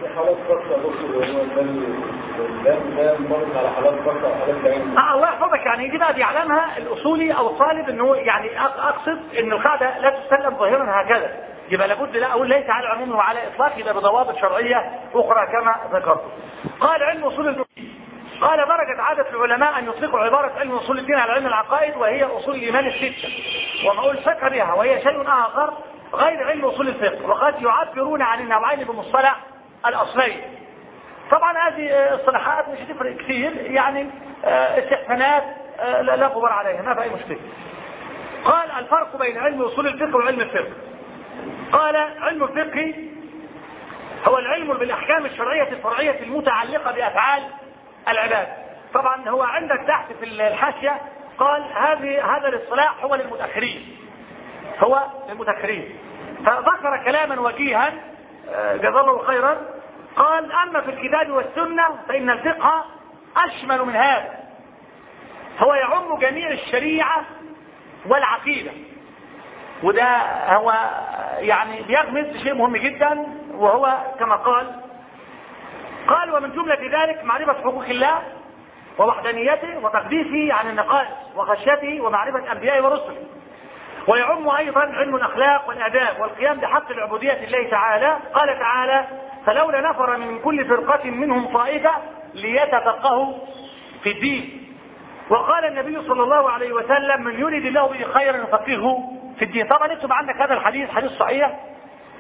S3: آه الله يحفظك يعني دي بقى بيعلمها الاصولي او الطالب انه يعني اقصد ان القاعده لا تسلم ظاهرا هكذا يبقى لابد لا اقول ليس على العموم وعلى اطلاق يبقى بضوابط شرعيه اخرى كما ذكرت قال علم اصول الفقه قال درجت عادة العلماء أن يطلقوا عبارة علم أصول الدين على علم العقائد وهي أصول الإيمان الستة وما أقول فقه بها وهي شيء آخر غير علم أصول الفقه وقد يعبرون عن النوعين بمصطلح الأصلين طبعا هذه الصلاحات مش هتفرق كثير يعني استحسانات لا غبار عليها ما في أي مشكلة قال الفرق بين علم أصول الفقه وعلم الفقه قال علم الفقه هو العلم بالأحكام الشرعية الفرعية المتعلقة بأفعال العباد طبعا هو عندك تحت في الحاشية قال هذه هذا الاصطلاح هو للمتأخرين هو للمتأخرين فذكر كلاما وجيها جزاه الله خيرا قال أما في الكتاب والسنة فإن الفقه أشمل من هذا هو يعم جميع الشريعة والعقيدة وده هو يعني بيغمز شيء مهم جدا وهو كما قال قال ومن جملة ذلك معرفة حقوق الله ووحدانيته وتقديسه عن النقائص وخشيته ومعرفة أنبيائه ورسله ويعم أيضا علم الأخلاق والآداب والقيام بحق العبودية لله تعالى قال تعالى فلولا نفر من كل فرقة منهم طائفة ليتفقهوا في الدين وقال النبي صلى الله عليه وسلم من يريد الله به خيرا يفقهه في الدين طبعا اكتب عندك هذا الحديث حديث صحيح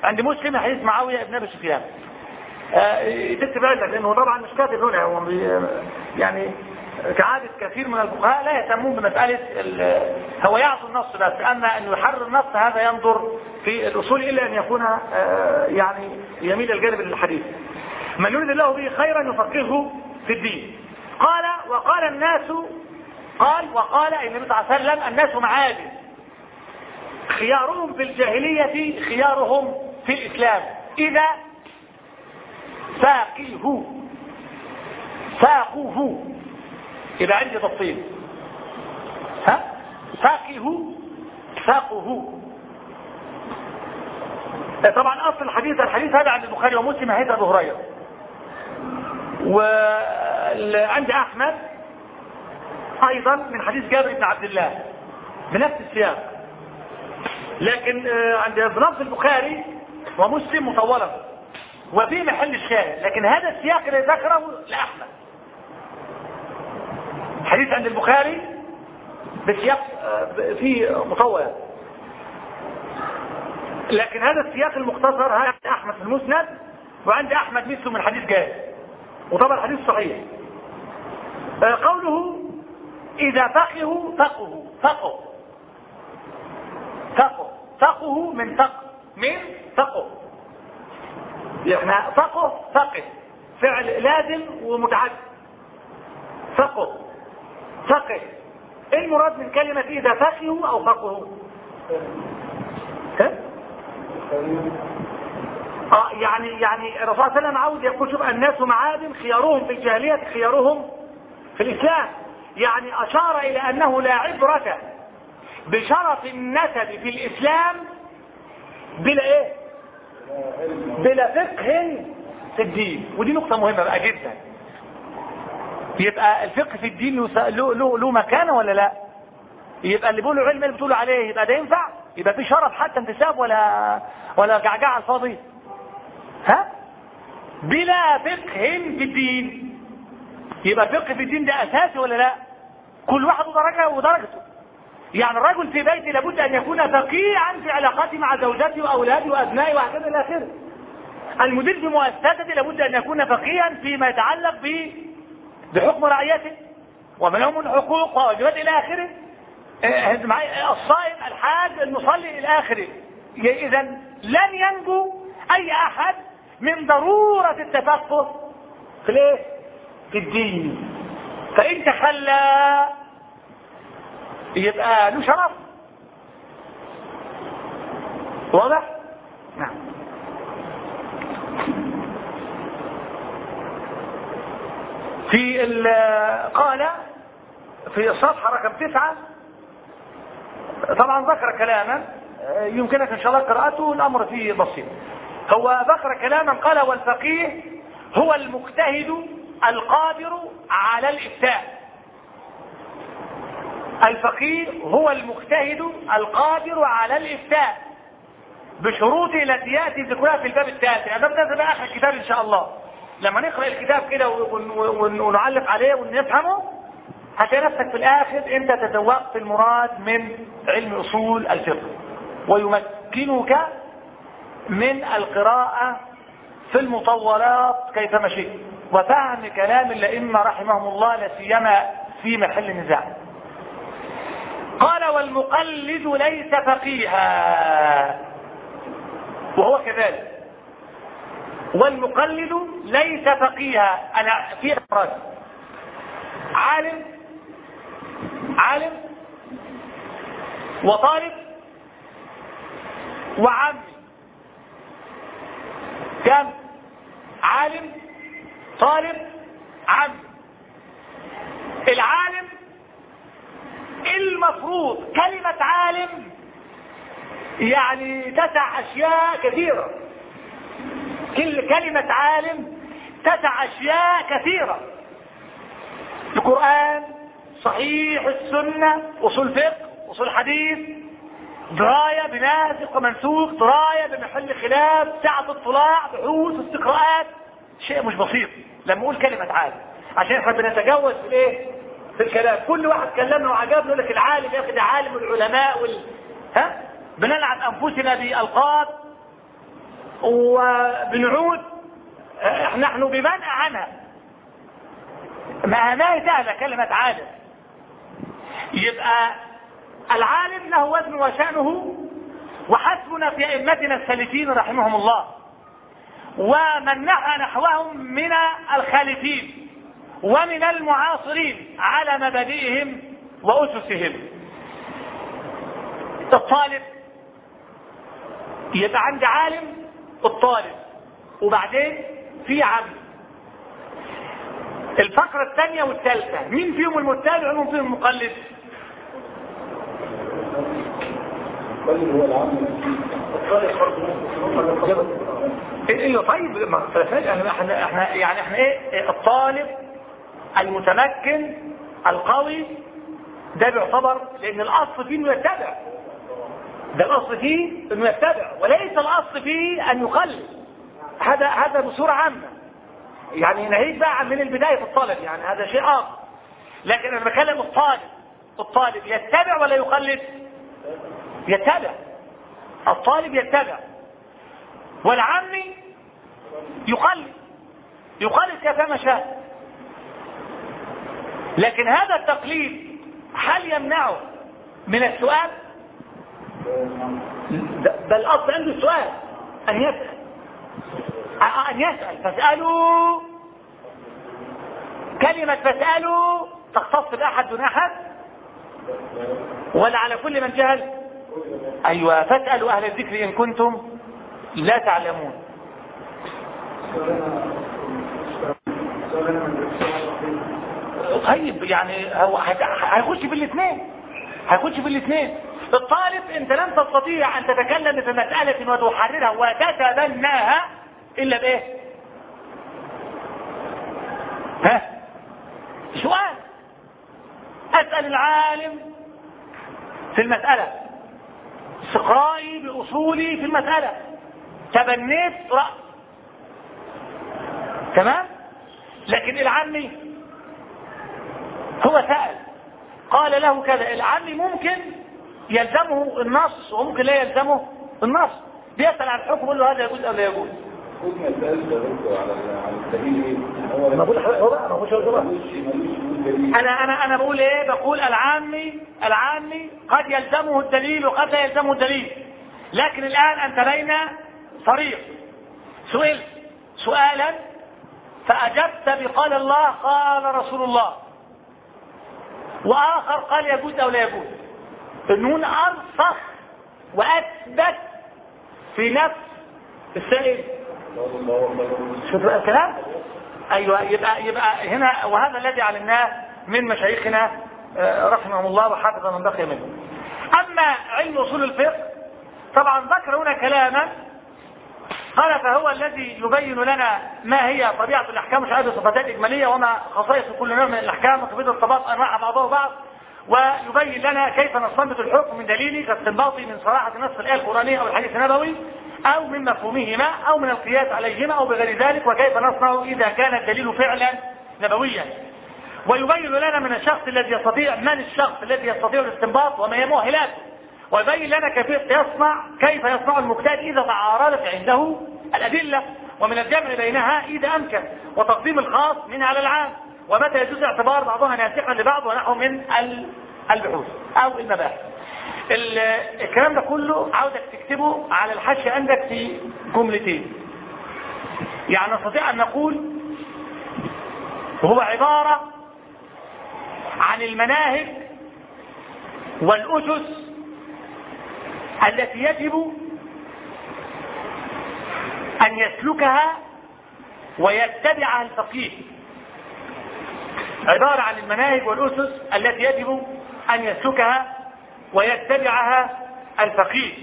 S3: عند مسلم حديث معاوية بن أبي سفيان آه، تكتب عندك لأنه طبعا مش كاتب هنا هو بي- يعني كعادة كثير من الفقهاء لا يهتمون بمسألة ال- هو يعطي النص بس أما أن يحرر النص هذا ينظر في الأصول إلا أن يكون آه، يعني يميل الجانب للحديث من يريد الله به خيرا يفقهه في الدين قال وقال الناس قال وقال أي النبي صلى الله عليه وسلم الناس معادن خيارهم في الجاهلية خيارهم في الإسلام إذا ساقيه ساقوه يبقى عندي تفصيل ها ساقه ساقه طبعا اصل الحديث الحديث هذا عند البخاري ومسلم حديث ابو هريره وعند احمد ايضا من حديث جابر بن عبد الله بنفس السياق لكن آه، عند بلفظ البخاري ومسلم مطولا وفي محل الشاهد لكن هذا السياق اللي ذكره لاحمد حديث عند البخاري بسياق آه، فيه مطول لكن هذا السياق المختصر ها عند احمد في المسند وعند احمد مثله من حديث جابر وطبعا الحديث صحيح آه، قوله اذا فقهوا فقهوا فقهوا فقه فقه من فقه من فقه احنا فقه فقه فعل لازم ومتعدد فقه فقه ايه المراد من كلمة اذا فقهوا او فقهوا ها؟ اه يعني يعني الرسول صلى الله عليه وسلم عاوز يقول شوف الناس معادن خيارهم في الجاهلية خيارهم في الاسلام يعني اشار الى انه لا عبرة بشرف النسب في الاسلام بلا ايه بلا فقه في الدين ودي نقطة مهمة بقى جدا يبقى الفقه في الدين له له له, له مكانة ولا لا يبقى اللي بيقولوا علم اللي بتقولوا عليه يبقى ده ينفع يبقى في شرف حتى انتساب ولا ولا جعجعة على الفاضي ها بلا فقه في الدين يبقى فقه في الدين ده اساسي ولا لا كل واحد درجة ودرجته يعني الرجل في بيته لابد ان يكون فقيها في علاقاته مع زوجته واولاده وابنائه وهكذا الى اخره المدير في مؤسسته لابد ان يكون فقيها فيما يتعلق ب بحكم رعيته وما لهم من حقوق وواجبات الى اخره إيه، معايا؟ الصائم الحاج المصلي الى اخره اذا لن ينجو اي احد من ضرورة التفقه في الايه في الدين فان تخلى يبقى له شرف واضح نعم في ال- قال في الصفحة رقم تسعة طبعا ذكر كلاما آه، يمكنك ان شاء الله قراءته الامر فيه بسيط هو ذكر كلاما قال والفقيه هو المجتهد القادر على الافتاء الفقيه هو المجتهد القادر على الافتاء بشروطه التي ياتي ذكرها في الباب التاسع الباب التاسع ده اخر الكتاب ان شاء الله لما نقرا الكتاب كده ون- ون- ونعلق عليه ونفهمه هتلاقي نفسك في الاخر انت تذوقت المراد من علم اصول الفقه ويمكنك من القراءة في المطولات كيفما شئت وفهم كلام الائمه رحمهم الله لا سيما في محل النزاع قال والمقلد ليس فقيها وهو كذلك والمقلد ليس فقيها انا في افراد عالم عالم وطالب وعمي كم عالم طالب عمي العالم المفروض كلمة عالم يعني تسع أشياء كثيرة كل كلمة عالم تسع أشياء كثيرة القرآن صحيح السنة أصول فقه أصول حديث دراية بناسق ومنسوخ دراية بمحل خلاف سعة اطلاع بحوث استقراءات شيء مش بسيط لما اقول كلمة عالم عشان احنا بنتجوز في الايه في الكلام كل واحد كلمنا وعجبنا يقول لك العالم يا اخي ده عالم العلماء وال ها بنلعب انفسنا بالقاب وبنعود آه، نحن بمنع عنها ما ما هي سهلة كلمة عالم يبقى العالم له وزن وشأنه وحسبنا في أئمتنا السالفين رحمهم الله ومن نحى نحوهم من الخالفين ومن المعاصرين على مبادئهم وأسسهم الطالب يبقى عند عالم الطالب وبعدين في عبد الفقرة الثانية والثالثة مين فيهم المتابع ومين فيهم المقلد
S4: هو العام
S3: ايوه طيب ما اختلفناش احنا احنا احنا يعني احنا ايه الطالب المتمكن القوي ده بيعتبر لان الاصل فيه انه يتبع ده الاصل فيه انه يتبع وليس الاصل فيه ان يقلد هذا هذا بصوره عامه يعني نهيك بقى من البدايه في الطالب يعني هذا شيء اخر لكن انا بكلم الطالب الطالب يتبع ولا يقلد يتبع الطالب يتبع والعمي يقلد يقلد كيفما شاء لكن هذا التقليد هل يمنعه من السؤال بل الاصل عنده السؤال ان يسال ان يسال فاسالوا كلمه فاسالوا تختص باحد دون احد ولا على كل من جهل ايوه فاسالوا اهل الذكر ان كنتم لا تعلمون طيب يعني هو هيخش في الاثنين هيخش في الاثنين الطالب انت لن تستطيع ان تتكلم في مسألة وتحررها وتتبناها الا بايه ها سؤال اسأل العالم في المسألة استقرائي بأصولي في المسألة تبنيت رأي تمام لكن العمي هو سأل قال له كذا العمي ممكن يلزمه النص وممكن لا يلزمه النص بيسأل عن الحكم يقول له هذا يجوز أو لا يجوز
S4: خد ما سألت برضه على على الدليل ايه؟ هو
S3: ما بقول لحضرتك هو بقى ما بقولش هو بقى.
S4: ملوش ملوش دليل
S3: انا انا انا بقول ايه بقول العامي العامي قد يلزمه الدليل وقد لا يلزمه الدليل لكن الان انت بين صريح سئلت سؤالا فاجبت بقال الله قال رسول الله واخر قال يجوز او لا يجوز النون ارسخ واثبت في نفس السائل شوف بقى الكلام ايوه يبقى يبقى هنا وهذا الذي علمناه من مشايخنا آه، رحمهم الله وحفظ من بقي منهم اما علم اصول الفقه طبعا ذكر هنا كلاما قال فهو الذي يبين لنا ما هي طبيعة الأحكام وشهادة الصفات الإجمالية وما خصائص كل نوع من الأحكام وكيفية ارتباط أنواع بعضها بعض ويبين لنا كيف نستنبط الحكم من دليله كاستنباطه من صراحة نص الآية القرآنية أو الحديث النبوي أو من مفهومهما أو من القياس عليهما أو بغير ذلك وكيف نصنع إذا كان الدليل فعلا نبويا ويبين لنا من الشخص الذي يستطيع من الشخص الذي يستطيع الاستنباط وما هي مؤهلاته ويبين لنا كيف يصنع كيف يصنع المجتهد إذا تعارضت عنده الأدلة ومن الجمع بينها إذا أمكن وتقديم الخاص منها على العام ومتى يجوز اعتبار بعضها ناسخا لبعض ونحو من ال- البحوث أو المباحث ال- الكلام ده كله عاوزك تكتبه على الحاشية عندك في جملتين يعني نستطيع أن نقول هو عبارة عن المناهج والأسس التي يجب أن يسلكها ويتبعها الفقيه عبارة عن المناهج والأسس التي يجب أن يسلكها ويتبعها الفقيه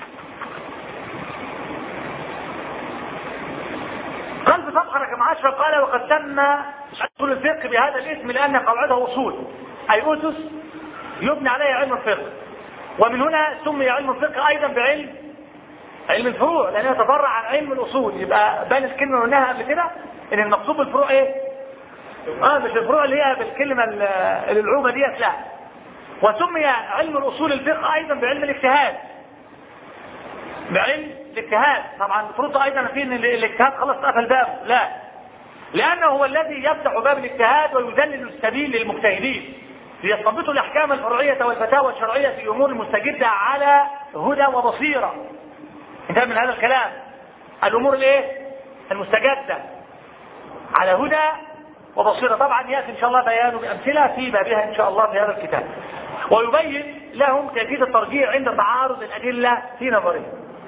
S3: قلب صفحة رقم 10 قال وقد سمى أصول الفقه بهذا الاسم لأن قواعده أصول أي أسس يبنى عليها علم الفقه ومن هنا سمي علم الفقه أيضا بعلم علم الفروع لأنه يتفرع عن علم الأصول يبقى بان الكلمة اللي قلناها قبل كده إن المقصود بالفروع إيه؟ اه مش الفروع اللي هي بالكلمة ال- الالعوبة ديت لا وسمي علم الأصول الفقه أيضا بعلم الاجتهاد بعلم الاجتهاد طبعا المفروض ايضا في ان الاجتهاد خلاص قفل بابه لا لانه هو الذي يفتح باب الاجتهاد ويذلل السبيل للمجتهدين ليستنبطوا الاحكام الفرعيه والفتاوى الشرعيه في امور مستجده على هدى وبصيره انتهى من هذا الكلام الامور الايه المستجده على هدى وبصيره طبعا ياتي ان شاء الله بيانه بامثله في بابها ان شاء الله في هذا الكتاب ويبين لهم كيفيه الترجيح عند تعارض الادله في نظرهم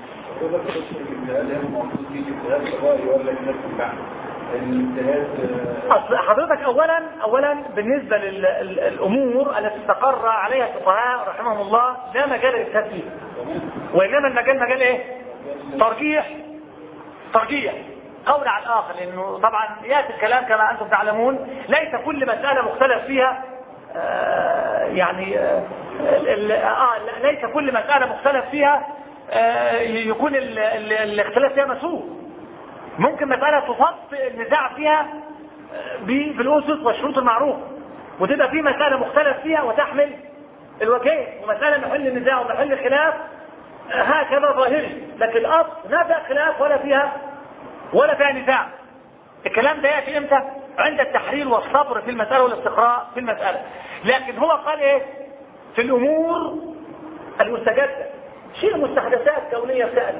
S3: أصل حضرتك اولا اولا بالنسبه للامور التي استقر عليها الفقهاء رحمهم الله لا مجال للاجتهاد فيها وانما المجال مجال ايه؟ ترجيح ترجيح قول على الاخر لانه طبعا ياتي الكلام كما انتم تعلمون ليس كل مساله مختلف فيها آه يعني آه, آه ليس كل مساله مختلف فيها آه يكون ال ال الاختلاف فيها مسوء ممكن مساله تفصل النزاع فيها بالاسس والشروط المعروفه وتبقى في مساله مختلف فيها وتحمل الوجهين ومساله محل النزاع ومحل الخلاف هكذا ظاهري لكن الاصل لا فيها خلاف ولا فيها ولا فيها نزاع الكلام ده ياتي امتى عند التحرير والصبر في المساله والاستقراء في المساله لكن هو قال ايه في الامور المستجده شيء مستحدثات كونيه بتاتي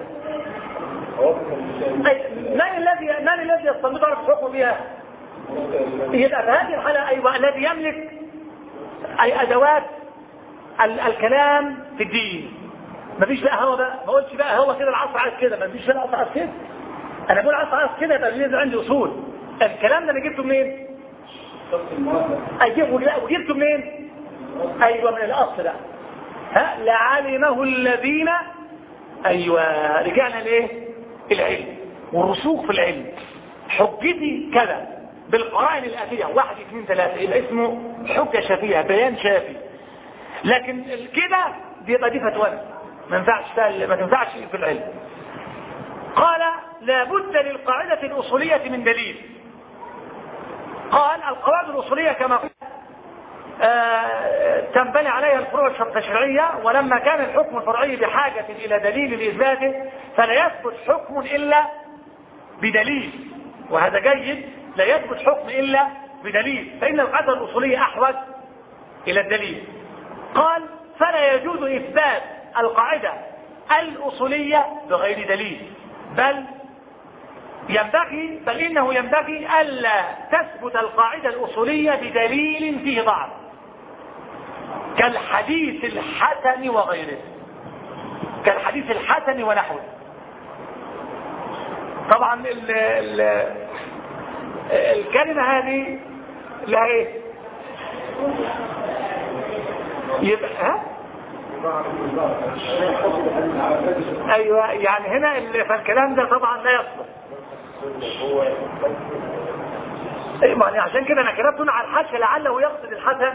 S3: من الذي من الذي يستنبط على الحكم بها يبقى في هذه الحاله ايوه الذي يملك اي ادوات ال الكلام في الدين مفيش بقى هوا بقى ما قلتش بقى هو كده العصر عايز كده مفيش بقى العصر عايز كده انا بقول العصر عايز كده يبقى لازم عندي اصول الكلام ده انا جبته منين اجيبه وجبته منين ايوه من الاصل بقى ها لعلمه الذين ايوه رجعنا لايه العلم والرسوخ في العلم حجتي كذا بالقرائن الاتيه واحد اثنين ثلاثه يبقى اسمه حجه شافيه بيان شافي لكن كده دي يبقى دي فتوى ما ينفعش ما تنفعش في العلم قال لابد للقاعدة الأصولية من دليل قال القواعد الأصولية كما قلت آه تنبني عليها الفروع التشريعية ولما كان الحكم الفرعي بحاجة إلى دليل لإثباته فلا يثبت حكم إلا بدليل وهذا جيد لا يثبت حكم إلا بدليل فإن القاعدة الأصولية أحوج إلى الدليل قال فلا يجوز إثبات القاعدة الأصولية بغير دليل بل ينبغي بل إنه ينبغي ألا تثبت القاعدة الأصولية بدليل فيه ضعف كالحديث الحسن وغيره كالحديث الحسن ونحوه طبعا ال ال الكلمة هذه لها ايه يبقى ها ايوه يعني هنا فالكلام ده طبعا لا يصلح ايه يعني عشان كده انا كتبت هنا على الحاشيه لعله يقصد الحسن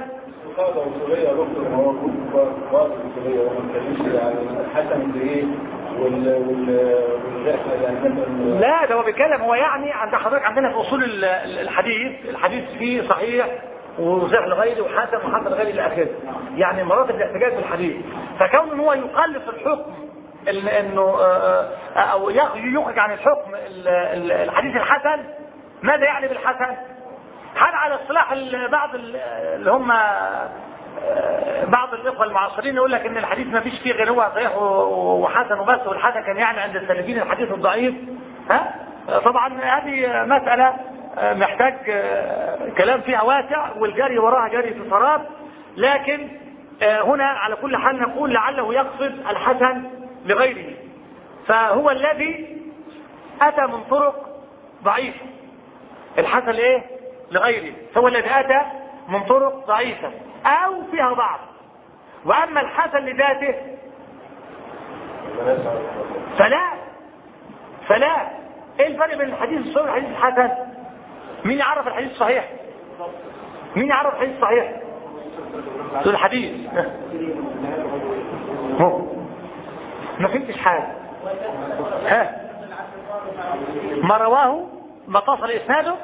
S3: لا ده هو بيتكلم هو يعني عند حضرتك عندنا في اصول الحديث الحديث فيه صحيح وصحيح لغيره وحسن وحسن لغيره الى اخره يعني مراتب الاحتجاج بالحديث فكون ان هو يقلص الحكم انه او يخرج عن الحكم الحديث الحسن ماذا يعني بالحسن هل على اصطلاح بعض اللي هم بعض الاخوه المعاصرين يقول لك ان الحديث ما فيش فيه غير هو صحيح وحسن وبس والحسن كان يعني عند السلفيين الحديث الضعيف ها طبعا هذه مساله محتاج كلام فيها واسع والجري وراها جري في سراب لكن هنا على كل حال نقول لعله يقصد الحسن لغيره فهو الذي أتى من طرق ضعيفة الحسن ايه لغيره هو الذي أتى من طرق ضعيفة أو فيها ضعف وأما الحسن لذاته فلا فلا ايه الفرق بين الحديث الصحيح والحديث الحسن مين يعرف الحديث الصحيح مين يعرف الحديث الصحيح تقول الحديث هو ما فهمتش حاجه ها ما رواه ما اتصل اسناده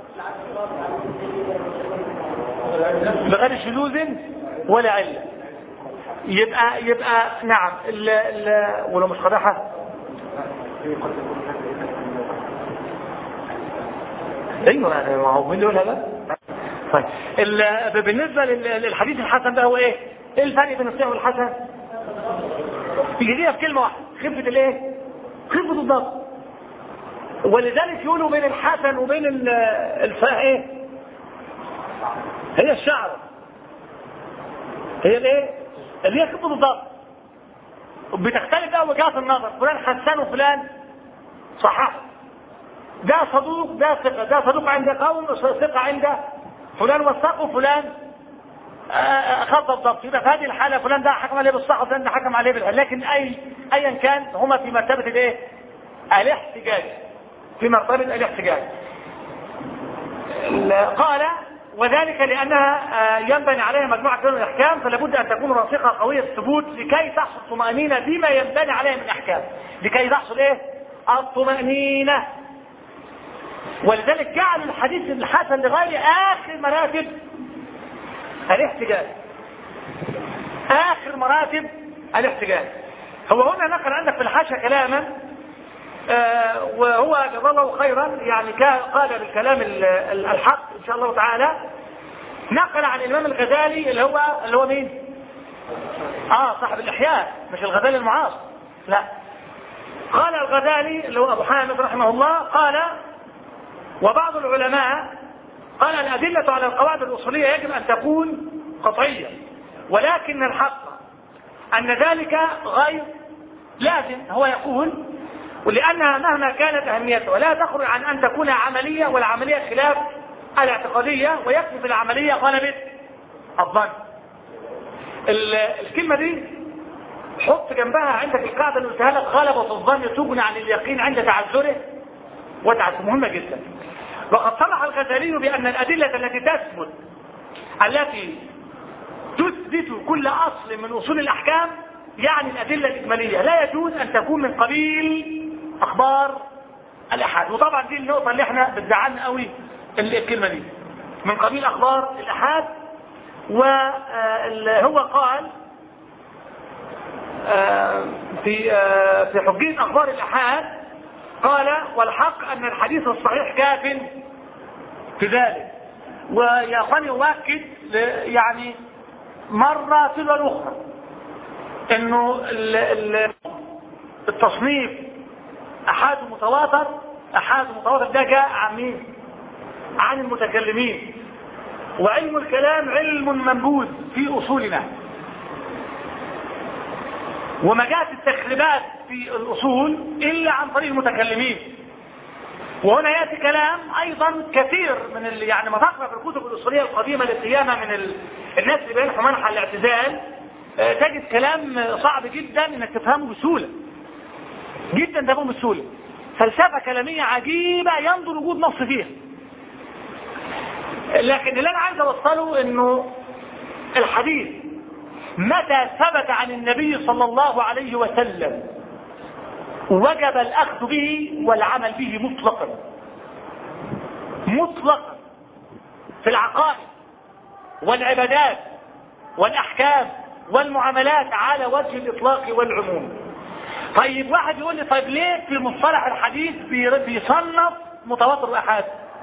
S3: بغير شذوذ ولا عله يبقى يبقى نعم ال ال ولو مش قدحه ايوه يعني ما هو مين اللي يقول هذا؟ طيب ال- بالنسبه لل- للحديث الحسن ده هو ايه؟ ايه الفرق بين الصحيح والحسن؟ يجيبها في كلمه واحده خفه الايه؟ خفه الضبط ولذلك يقولوا بين الحسن وبين ال- الصحيح ايه؟ هي الشعر هي الايه؟ اللي هي خفه الضبط بتختلف بقى وجهات النظر فلان حسن وفلان صححه ده صدوق ده ثقة ده صدوق عند قوم ثقة عند فلان وثقه فلان آه، خط الضبط يبقى في هذه الحالة فلان ده حكم عليه بالصحة وفلان ده حكم عليه بالعدل لكن أي أيا كان هما في مرتبة الايه؟ الاحتجاج في مرتبة الاحتجاج ال- قال وذلك لأنها آه، ينبني عليها مجموعة من الأحكام فلا بد أن تكون راسخة قوية الثبوت لكي تحصل طمأنينة بما ينبني عليها من أحكام لكي تحصل إيه؟ الطمأنينة ولذلك جعلوا الحديث الحسن لغاية آخر مراتب الاحتجاج آخر مراتب الاحتجاج هو هنا نقل عندك في الحاشية كلاما آه وهو جزاه الله خيرا يعني كا- قال بالكلام ال- ال- الحق ان شاء الله تعالى نقل عن الامام الغزالي اللي هو اللي هو مين؟ اه صاحب الاحياء مش الغزالي المعاصر لا قال الغزالي اللي هو ابو حامد رحمه الله قال وبعض العلماء قال الأدلة على القواعد الأصولية يجب أن تكون قطعية ولكن الحق أن ذلك غير لازم هو يقول ولأنها مهما كانت أهميتها ولا تخرج عن أن تكون عملية والعملية خلاف الاعتقادية ويكفي في العملية غلبة الظن ال- الكلمة دي حط جنبها عندك القاعدة اللي قلتها لك غلبة الظن تغني عن اليقين عند تعذره وتعذر مهمة جدا وقد صرح الغزالي بأن الأدلة التي تثبت التي تثبت كل أصل من أصول الأحكام يعني الأدلة الإجمالية لا يجوز أن تكون من قبيل أخبار الأحاد وطبعا دي النقطة اللي احنا بتزعلنا قوي الكلمة دي من قبيل أخبار الأحاد وهو قال آه، في آه، في حجية أخبار الأحاد قال والحق أن الحديث الصحيح كاف في ذلك ويا أخواني أؤكد ل- يعني مرة تلو الأخرى إنه ال- ال- التصنيف أحاد متواتر أحاد متواتر ده جاء عن مين؟ عن المتكلمين وعلم الكلام علم منبوذ في أصولنا وما جاءت التخريبات في الأصول إلا عن طريق المتكلمين وهنا يأتي كلام أيضا كثير من ال... يعني ما تقرأ في الكتب الأصولية القديمة للقيامة من ال... الناس اللي بينحوا منحى الاعتزال آه، تجد كلام صعب جدا انك تفهمه بسهولة جدا تفهمه بسهولة فلسفة كلامية عجيبة ينظر وجود نص فيها لكن اللي انا عايز اوصله انه الحديث متى ثبت عن النبي صلى الله عليه وسلم وجب الاخذ به والعمل به مطلقا مطلقا في العقائد والعبادات والاحكام والمعاملات على وجه الاطلاق والعموم طيب واحد يقول لي طيب ليه في مصطلح الحديث بي- بيصنف متواتر الاحاد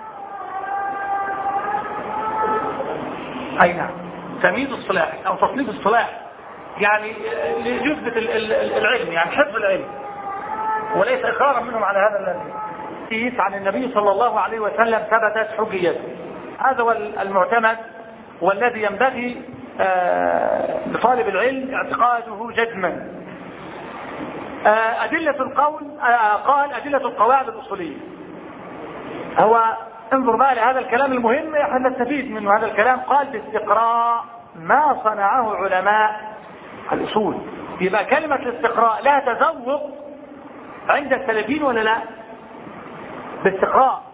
S3: اي نعم تمييز الصلاح او تصنيف الصلاح يعني يثبت ال- ال- ال- العلم يعني حفظ العلم وليس اقرارا منهم على هذا الذي حديث عن النبي صلى الله عليه وسلم ثبتت حجيته هذا هو المعتمد والذي ينبغي آه، لطالب العلم اعتقاده جزما آه، أدلة القول آه، قال أدلة القواعد الأصولية هو انظر بقى لهذا الكلام المهم احنا نستفيد من هذا الكلام قال باستقراء ما صنعه علماء الأصول يبقى كلمة الاستقراء لها تذوق عند السلفيين ولا لا باستقراء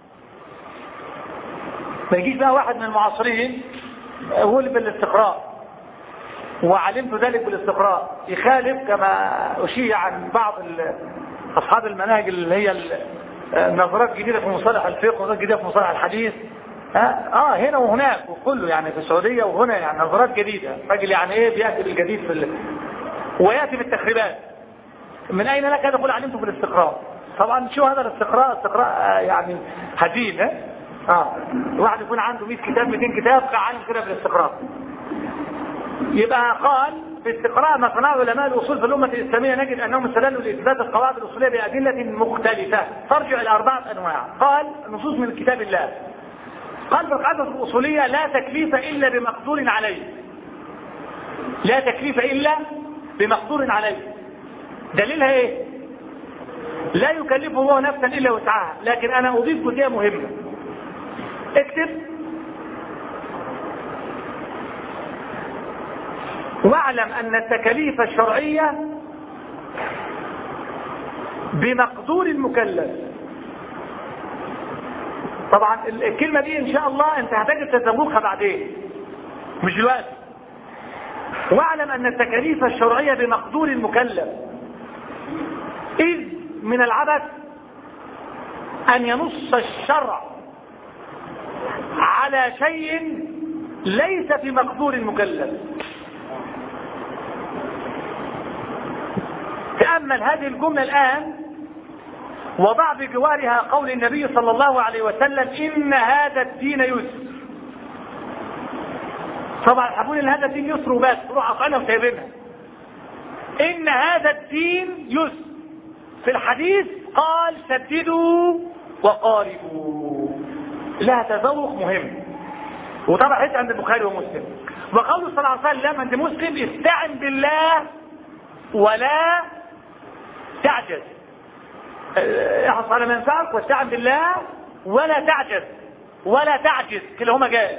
S3: ما يجيش بقى واحد من المعاصرين يقول بالاستقراء وعلمت ذلك بالاستقراء يخالف كما أشيع عن بعض ال- أصحاب المناهج اللي هي ال- النظرات جديدة في مصطلح الفقه ونظرات جديدة في مصطلح الحديث ها؟ اه هنا وهناك وكله يعني في السعودية وهنا يعني نظرات جديدة راجل يعني ايه بيأتي بالجديد في ال... ويأتي بالتخريبات من اين لك هذا قل علمت بالاستقراء طبعا شو هذا الاستقراء استقراء آه، يعني هزيل ها اه الواحد يكون عنده 100 كتاب 200 كتاب كعالم كده بالاستقراء يبقى قال في استقراء ما صنعه علماء الاصول في الامه الاسلاميه نجد انهم استدلوا لاثبات القواعد الاصوليه بادله مختلفه ترجع الى اربعه انواع قال نصوص من كتاب الله قال في القاعده الاصوليه لا تكليف الا بمقدور عليه لا تكليف الا بمقدور عليه دليلها ايه لا يكلفه الله نفسا الا وسعها لكن انا اضيف جزئيه مهمه اكتب واعلم ان التكاليف الشرعيه بمقدور المكلف طبعا الكلمه دي ان شاء الله انت هتجد تدوقها بعدين مش دلوقتي واعلم ان التكاليف الشرعيه بمقدور المكلف اذ من العبث ان ينص الشرع على شيء ليس في مقدور المكلف تأمل هذه الجملة الآن وضع بجوارها قول النبي صلى الله عليه وسلم إن هذا الدين يسر طبعا حبون ان هذا الدين يسر وبس روح قطعنا وسايبينها ان هذا الدين يسر في الحديث قال سددوا وقاربوا لها تذوق مهم وطبعا حديث عند البخاري ومسلم وقوله صلى الله عليه وسلم عند مسلم استعن بالله ولا تعجز احرص على ما ينفعك واستعن بالله ولا تعجز ولا تعجز كلاهما جائز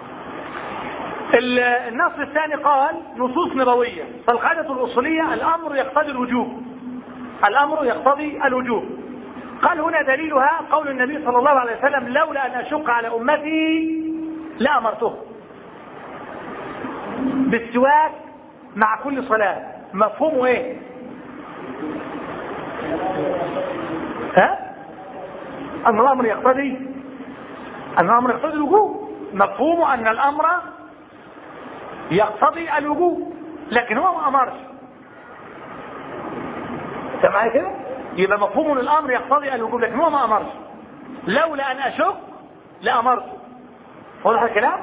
S3: النص الثاني قال نصوص نبوية فالقاعدة الأصولية الأمر يقتضي الوجوب الأمر يقتضي الوجوب قال هنا دليلها قول النبي صلى الله عليه وسلم لولا أن أشق على أمتي لأمرته بالسواك مع كل صلاة مفهومه ايه ها أن الأمر يقتضي أن الأمر يقتضي الوجوب مفهومه أن الأمر يقتضي الوجوب لكن هو ما أمرش انت معايا كده يبقى مفهوم الامر يقتضي الوجوب لكن هو ما امرش لولا ان اشك لامرته واضح الكلام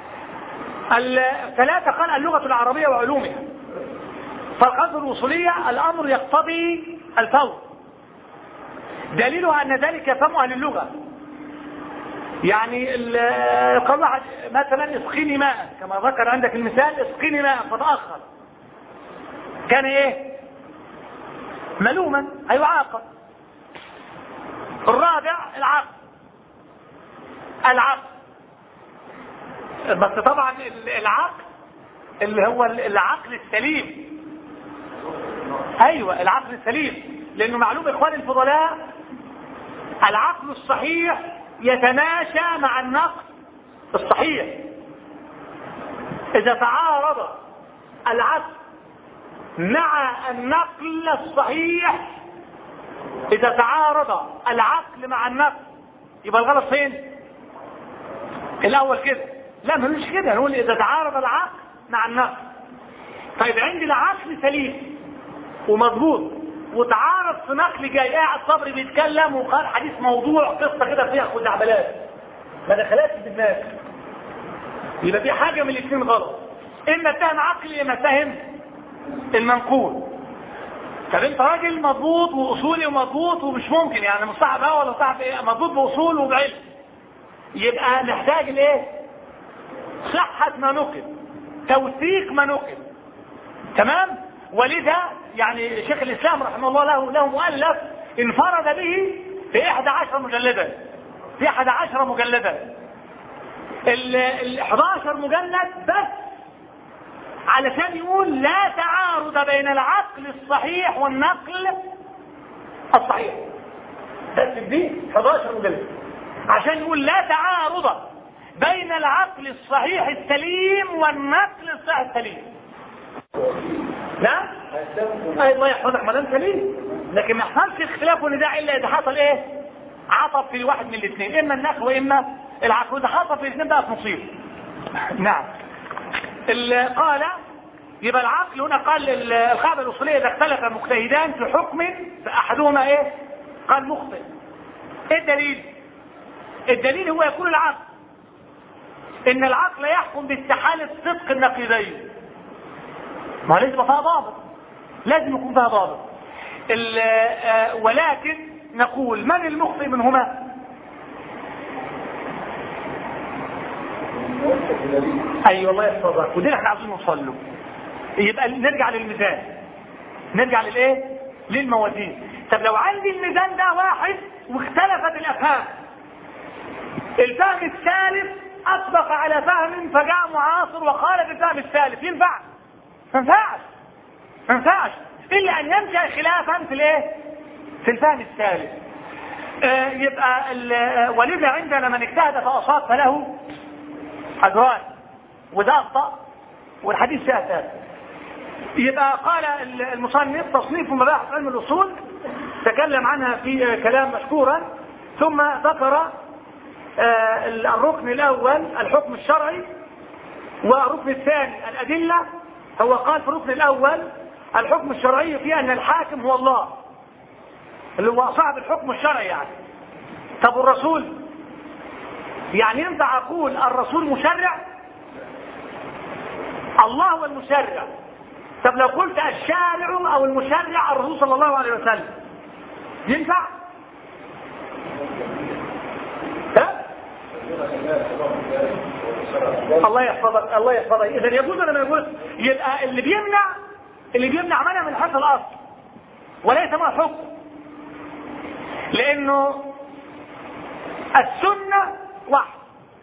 S3: الثلاثه قال اللغه العربيه وعلومها فالقصد الوصوليه الامر يقتضي الفور دليلها ان ذلك يفهم اهل اللغه يعني قال واحد مثلا اسقيني ماء كما ذكر عندك المثال اسقيني ماء فتاخر كان ايه ملوما هيعاقب الرابع العقل العقل بس طبعا العقل اللي هو العقل السليم ايوه العقل السليم لانه معلوم اخواني الفضلاء العقل الصحيح يتماشى مع النقل الصحيح اذا تعارض العقل مع النقل الصحيح اذا تعارض العقل مع النقل يبقى الغلط فين الاول كده لا ملوش كده نقول اذا تعارض العقل مع النقل طيب عندي العقل سليم ومضبوط وتعارض في نقل جاي قاعد صبري بيتكلم وقال حديث موضوع قصه كده فيها خزعبلات ما دخلتش في دماغي يبقى في حاجه من الاثنين غلط اما اتهم عقلي اما اتهم المنقول طب انت راجل مضبوط واصولي ومضبوط ومش ممكن يعني مش صاحب هوا ولا صاحب ايه مضبوط باصول وبعلم يبقى نحتاج لايه صحة ما نقل توثيق ما نقل تمام ولذا يعني شيخ الاسلام رحمه الله له له مؤلف انفرد به في 11 مجلدا في 11 مجلدا ال 11 مجلد بس علشان يقول لا تعارض بين العقل الصحيح والنقل الصحيح بس دي 11 مجلد عشان يقول لا تعارض بين العقل الصحيح السليم والنقل الصحيح السليم لا اي الله يحفظك ما دام سليم لكن ما يحصلش اختلاف ونداع الا اذا حصل ايه عطف في واحد من الاثنين اما النقل واما العقل واذا حصل في الاثنين بقى في مصيبه نعم قال يبقى العقل هنا قال ال- القاعدة الأصولية إذا اختلف مجتهدان في حكم فأحدهما إيه؟ قال مخطئ. إيه الدليل؟ الدليل هو يقول العقل إن العقل يحكم باستحالة صدق النقيضين. ما لازم يبقى فيها ضابط. لازم يكون فيها ضابط. ال- آه، ولكن نقول من المخطئ منهما؟ ايوه الله يحفظك ودي احنا عاوزين نوصل له يبقى نرجع للميزان نرجع للايه للموازين طب لو عندي الميزان ده واحد واختلفت الافهام الفهم الثالث اطبق على فهم فجاء معاصر وخالف الفهم الثالث ينفع ما ينفعش ما ينفعش الا ان ينشا خلافا في الايه في الفهم الثالث آه يبقى ال- آه، ولذا عندنا من اجتهد فاصاب فله اجران وده اخطا والحديث فيها ثابت يبقى قال المصنف تصنيف مباحث علم الاصول تكلم عنها في كلام مشكورا ثم ذكر آه، الركن الاول الحكم الشرعي والركن الثاني الادله هو قال في الركن الاول الحكم الشرعي في ان الحاكم هو الله اللي هو صاحب الحكم الشرعي يعني طب والرسول يعني ينفع اقول الرسول مشرع الله هو المشرع طب لو قلت الشارع او المشرع الرسول صلى الله عليه وسلم ينفع ها الله يحفظك الله يحفظك اذا يجوز ولا ما يجوز يبقى اللي بيمنع اللي بيمنع منع من حيث الاصل وليس ما حكم لانه السنه واحد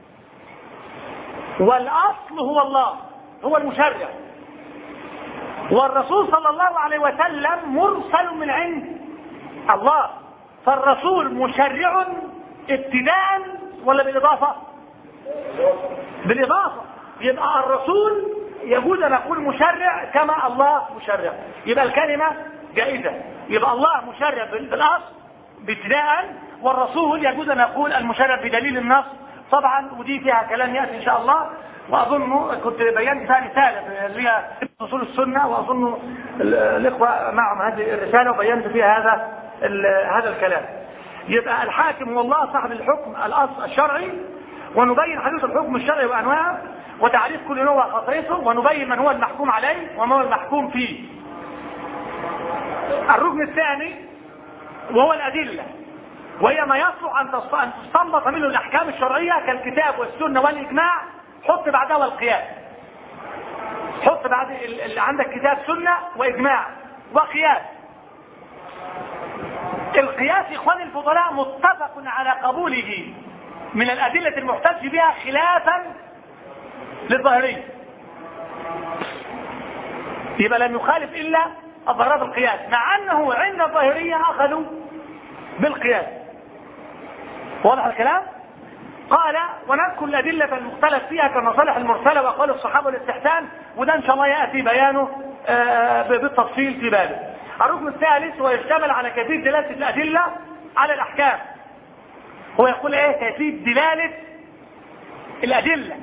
S3: والاصل هو الله هو المشرع والرسول صلى الله عليه وسلم مرسل من عند الله فالرسول مشرع ابتداء ولا بالاضافه بالاضافه يبقى الرسول يجوز ان نقول مشرع كما الله مشرع يبقى الكلمه جائزه يبقى الله مشرع بال- بالاصل ابتداء والرسول يجوز ان نقول المشرع بدليل النص طبعا ودي فيها كلام ياتي ان شاء الله واظن كنت بينت فيها رساله اللي هي اصول السنه واظن ال- الاخوه معهم هذه الرساله وبينت فيها هذا ال- هذا الكلام يبقى الحاكم هو الله صاحب الحكم الاصل الشرعي ونبين حدوث الحكم الشرعي وانواعه وتعريف كل نوع وخصائصه ونبين من هو المحكوم عليه وما هو المحكوم فيه الركن الثاني وهو الأدلة وهي ما يصلح أن تص- أن تستنبط منه الأحكام الشرعية كالكتاب والسنة والإجماع حط بعدها والقياس حط بعد ال- ال- عندك كتاب سنة وإجماع وقياس القياس إخواني الفضلاء متفق على قبوله من الأدلة المحتج بها خلافا للظاهرية يبقى لم يخالف إلا الظاهرات القياس مع أنه عند الظاهرية أخذوا بالقياس واضح الكلام قال ونذكر الأدلة المختلف فيها كالمصالح المرسلة وأقوال الصحابة والاستحسان وده إن شاء الله يأتي بيانه آه، بالتفصيل في بابه الركن الثالث ويشتمل على كيفية دلالة الأدلة على الأحكام هو يقول ايه كيفية دلالة الأدلة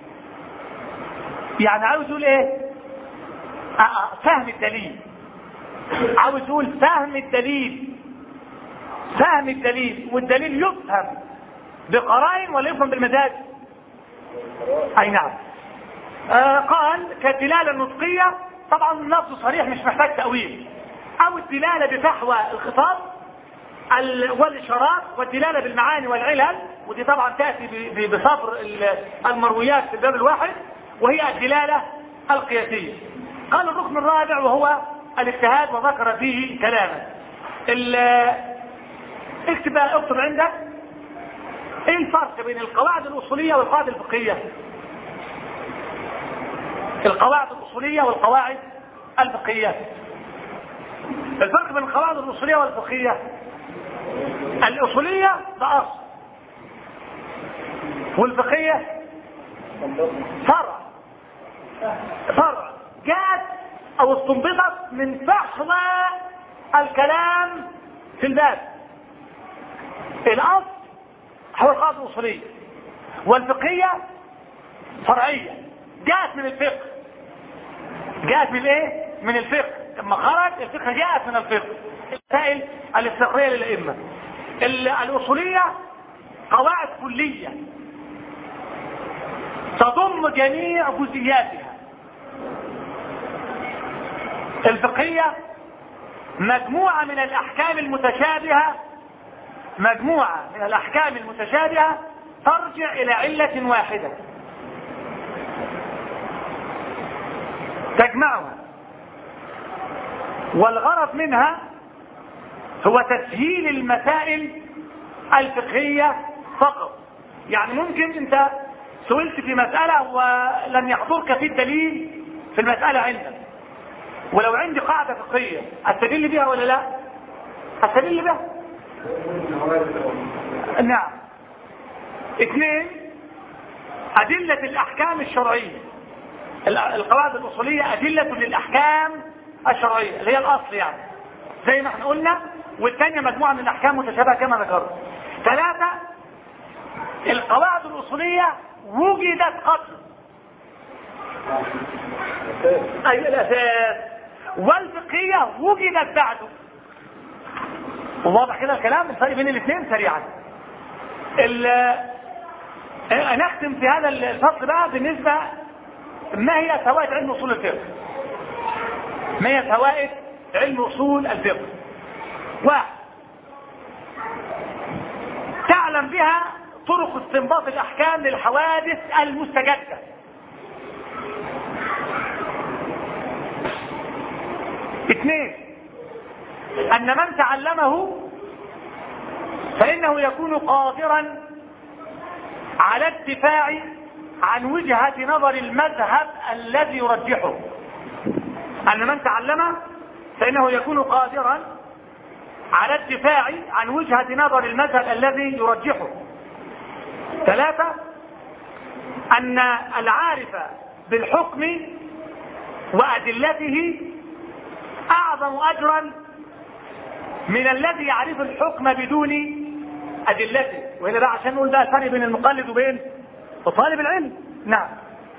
S3: يعني عاوز يقول ايه آه، آه، فهم الدليل عاوز يقول فهم الدليل فهم الدليل والدليل يفهم بقرائن ولا يفهم بالمزاج اي نعم آه قال كالدلالة النطقية طبعا اللفظ صريح مش محتاج تأويل او الدلالة بفحوى الخطاب ال- والاشارات والدلاله بالمعاني والعلل ودي طبعا تاتي ب- ب- بصبر ال- المرويات في الباب الواحد وهي الدلاله القياسيه. قال الركن الرابع وهو الاجتهاد وذكر فيه كلاما. ال- اكتب بقى- اكتب عندك ايه الفرق بين القواعد الاصوليه والقواعد الفقهيه؟ القواعد الاصوليه والقواعد الفقهيه. الفرق بين القواعد الاصوليه والفقهيه الأصولية ده أصل والفقهية فرع فرع جاءت أو استنبطت من فحوى الكلام في الباب الأصل هو القاعدة الأصولية والفقهية فرعية جاءت من الفقه جاءت من ايه من الفقه لما خرج الفقه جاءت من الفقه المسائل الاستقراريه للائمه الاصوليه قواعد كليه تضم جميع جزئياتها الفقهيه مجموعه من الاحكام المتشابهه مجموعه من الاحكام المتشابهه ترجع الى عله واحده تجمعها والغرض منها هو تسهيل المسائل الفقهية فقط يعني ممكن انت سئلت في مسألة ولم يحضرك في الدليل في المسألة عندك ولو عندي قاعدة فقهية استدل بها ولا لا استدل بها نعم اثنين أدلة الأحكام الشرعية القواعد الأصولية أدلة للأحكام الشرعية اللي هي الأصل يعني زي ما احنا قلنا والثانية مجموعة من الأحكام متشابهة كما ذكرت ثلاثة القواعد الأصولية وجدت قبل أي الأساس والفقهية وجدت بعده واضح كده الكلام الفرق بين الاثنين سريعا نختم في هذا الفصل بقى بالنسبة ما هي فوائد علم اصول الفقه ما هي فوائد علم اصول الفقه واحد تعلم بها طرق استنباط الاحكام للحوادث المستجده اثنين ان من تعلمه فانه يكون قادرا على الدفاع عن وجهة نظر المذهب الذي يرجحه أن من تعلم فإنه يكون قادرا على الدفاع عن وجهة نظر المذهب الذي يرجحه ثلاثة أن العارف بالحكم وأدلته أعظم أجرا من الذي يعرف الحكم بدون أدلته وهنا بقى عشان نقول ده الفرق بين المقلد وبين وطالب العلم نعم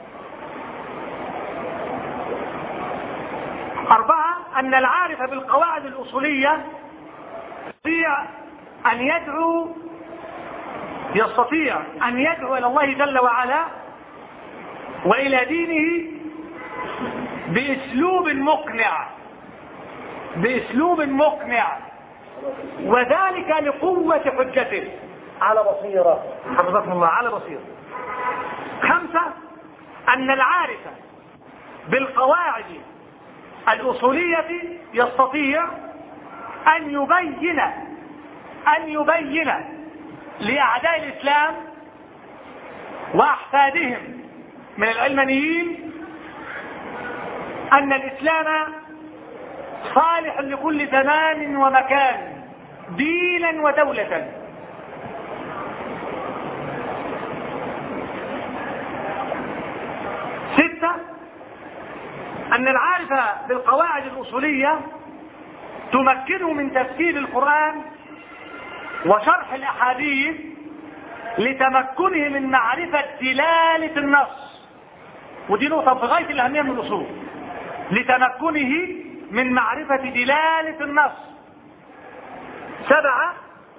S3: أربعة أن العارف بالقواعد الأصولية يستطيع أن يدعو يستطيع أن يدعو إلى الله جل وعلا وإلى دينه بأسلوب مقنع بأسلوب مقنع وذلك لقوة حجته على بصيرة حفظكم الله على بصيرة خمسة أن العارف بالقواعد الأصولية يستطيع أن يبين أن يبين لأعداء الإسلام وأحفادهم من العلمانيين أن الإسلام صالح لكل زمان ومكان دينا ودولة ستة أن العارف بالقواعد الأصولية تمكنه من تفسير القرآن وشرح الأحاديث لتمكنه من معرفة دلالة النص ودي نقطة في غاية الأهمية من الأصول لتمكنه من معرفة دلالة النص سبعة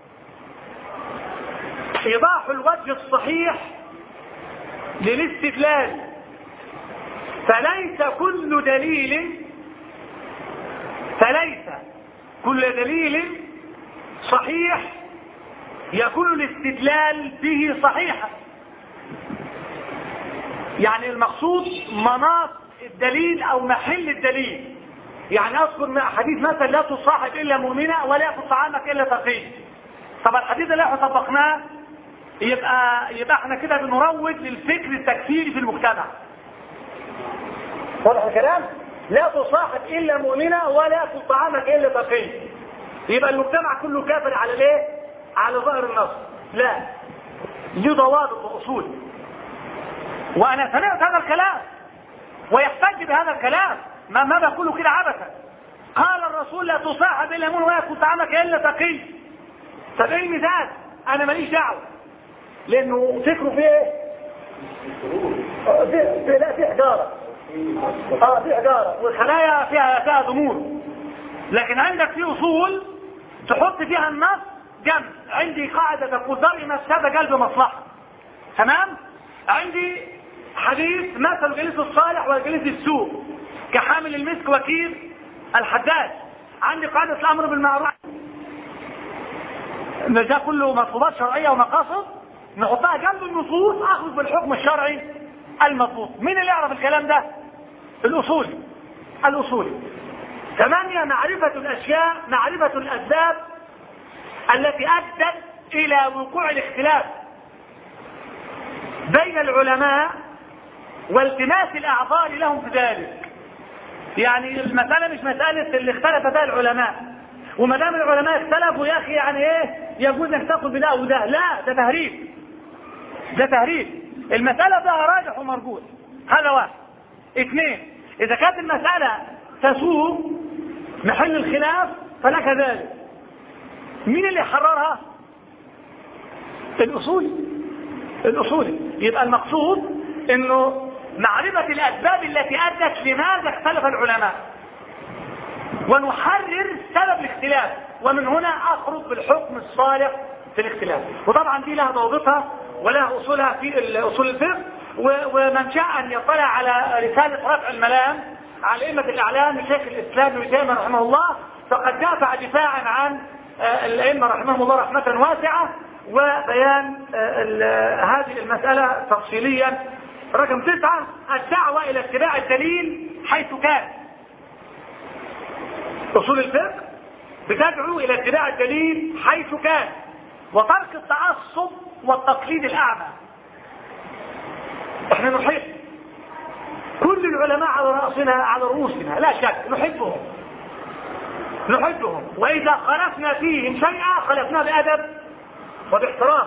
S3: إيضاح الوجه الصحيح للاستدلال فليس كل دليل فليس كل دليل صحيح يكون الاستدلال به صحيحا يعني المقصود مناط الدليل او محل الدليل يعني اذكر من حديث مثلا لا تصاحب الا مؤمنه ولا ياكل طعامك الا تقي طب الحديث اللي احنا طبقناه يبقى يبقى احنا كده بنروج للفكر التكفيري في المجتمع واضح الكلام لا تصاحب الا مؤمنه ولا ياكل طعامك الا تقي يبقى المجتمع كله كافر على الايه على ظاهر النص لا له ضوابط واصول وانا سمعت هذا الكلام ويحتج بهذا الكلام ما ما بقوله كده عبثا قال الرسول لا تصاحب الا مؤمن ولا ياكل طعامك الا تقي طب ايه المثال انا ماليش دعوه لانه فكره في ايه في, في لا في حجاره اه في حجاره والخلايا فيها فيها ضمور لكن عندك في اصول تحط فيها النص جنب عندي قاعده تقول ضرب مفسده قلب مصلحه تمام عندي حديث مثل جليس الصالح وجليس السوء كحامل المسك وكيل الحداد عندي قاعده الامر بالمعروف ده كله مطلوبات شرعيه ومقاصد نحطها جنب النصوص اخذ بالحكم الشرعي المضبوط مين اللي يعرف الكلام ده الاصولي الاصولي ثمانية معرفة الاشياء معرفة الاسباب التي ادت الى وقوع الاختلاف بين العلماء والتماس الاعذار لهم في ذلك يعني المسألة مش مسألة اللي اختلف فيها العلماء وما دام العلماء اختلفوا يا اخي يعني ايه يجوز انك تاخذ بده او ده لا ده تهريب ده تهريب المسألة فيها راجح ومرجوح هذا واحد اثنين اذا كانت المسألة تسوق محل الخلاف فلك ذلك مين اللي حررها الاصولي الاصولي يبقى المقصود انه معرفة الاسباب التي ادت لماذا اختلف العلماء ونحرر سبب الاختلاف ومن هنا اخرج بالحكم الصالح في الاختلاف وطبعا دي لها ضوابطها ولها اصولها في اصول الفقه ومن شاء ان يطلع على رسالة رفع الملام على ائمة الاعلام شيخ الاسلام ابن تيمية رحمه الله فقد دافع دفاعا عن الائمة رحمهم الله رحمة واسعة وبيان هذه المسألة تفصيليا رقم تسعة الدعوة الى اتباع الدليل حيث كان اصول الفقه بتدعو الى اتباع الدليل حيث كان وترك التعصب والتقليد الاعمى احنا نحب كل العلماء على رأسنا على رؤوسنا لا شك نحبهم نحبهم واذا خلفنا فيهم شيئا خلفناه بادب وباحترام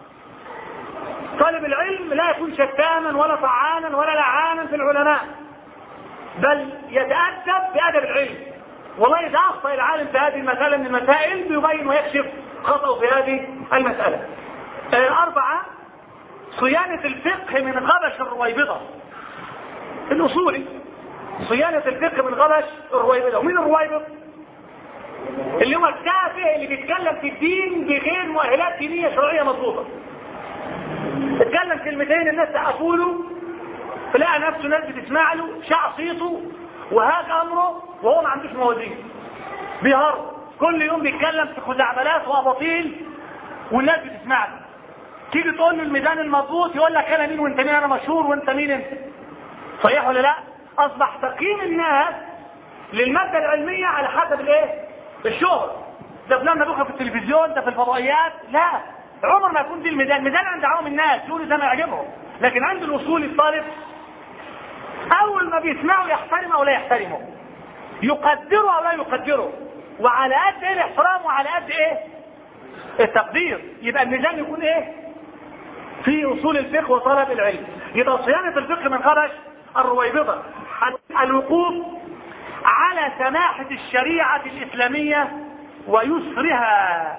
S3: طالب العلم لا يكون شتاما ولا طعانا ولا لعانا في العلماء بل يتأدب بأدب العلم والله إذا أخطأ العالم في هذه المسألة من المسائل بيبين ويكشف خطأه في هذه المسألة أربعة صيانة الفقه من غبش الرويبضة الأصولي صيانة الفقه من غبش الرويبضة ومين الرويبض؟ اللي هو التافه اللي بيتكلم في الدين بغير مؤهلات دينية شرعية مضبوطة اتكلم كلمتين الناس سقفوا له فلقى نفسه ناس بتسمع له شع صيته وهاك امره وهو ما عندوش موازين بيهرب كل يوم بيتكلم في خزعبلات واباطيل والناس بتسمع له تيجي تقول له الميزان المضبوط يقول لك انا مين وانت مين انا مشهور وانت مين انت صحيح ولا لا اصبح تقييم الناس للماده العلميه على حسب الايه الشهر ده فلان ده في التلفزيون ده في الفضائيات لا عمر ما يكون دي الميزان الميزان عند عوام الناس يقولوا زي ما يعجبهم لكن عند الاصول الطالب اول ما بيسمعوا يحترم او لا يحترمه يقدره او لا يقدره وعلى قد ايه الاحترام وعلى قد ايه التقدير يبقى الميزان يكون ايه في اصول الفقه وطلب العلم يبقى صيانة الفقه من غبش الرويبضة الوقوف على سماحة الشريعة الإسلامية ويسرها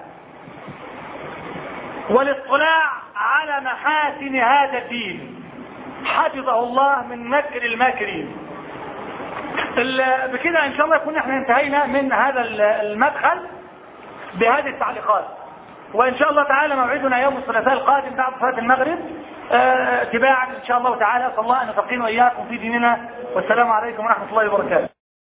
S3: والاطلاع على محاسن هذا الدين حفظه الله من مكر الماكرين بكده ان شاء الله يكون احنا انتهينا من هذا المدخل بهذه التعليقات وان شاء الله تعالى موعدنا يوم الثلاثاء القادم بعد صلاه المغرب اتباعا ان شاء الله تعالى صلى الله ان يفقهنا واياكم في ديننا والسلام عليكم ورحمه الله وبركاته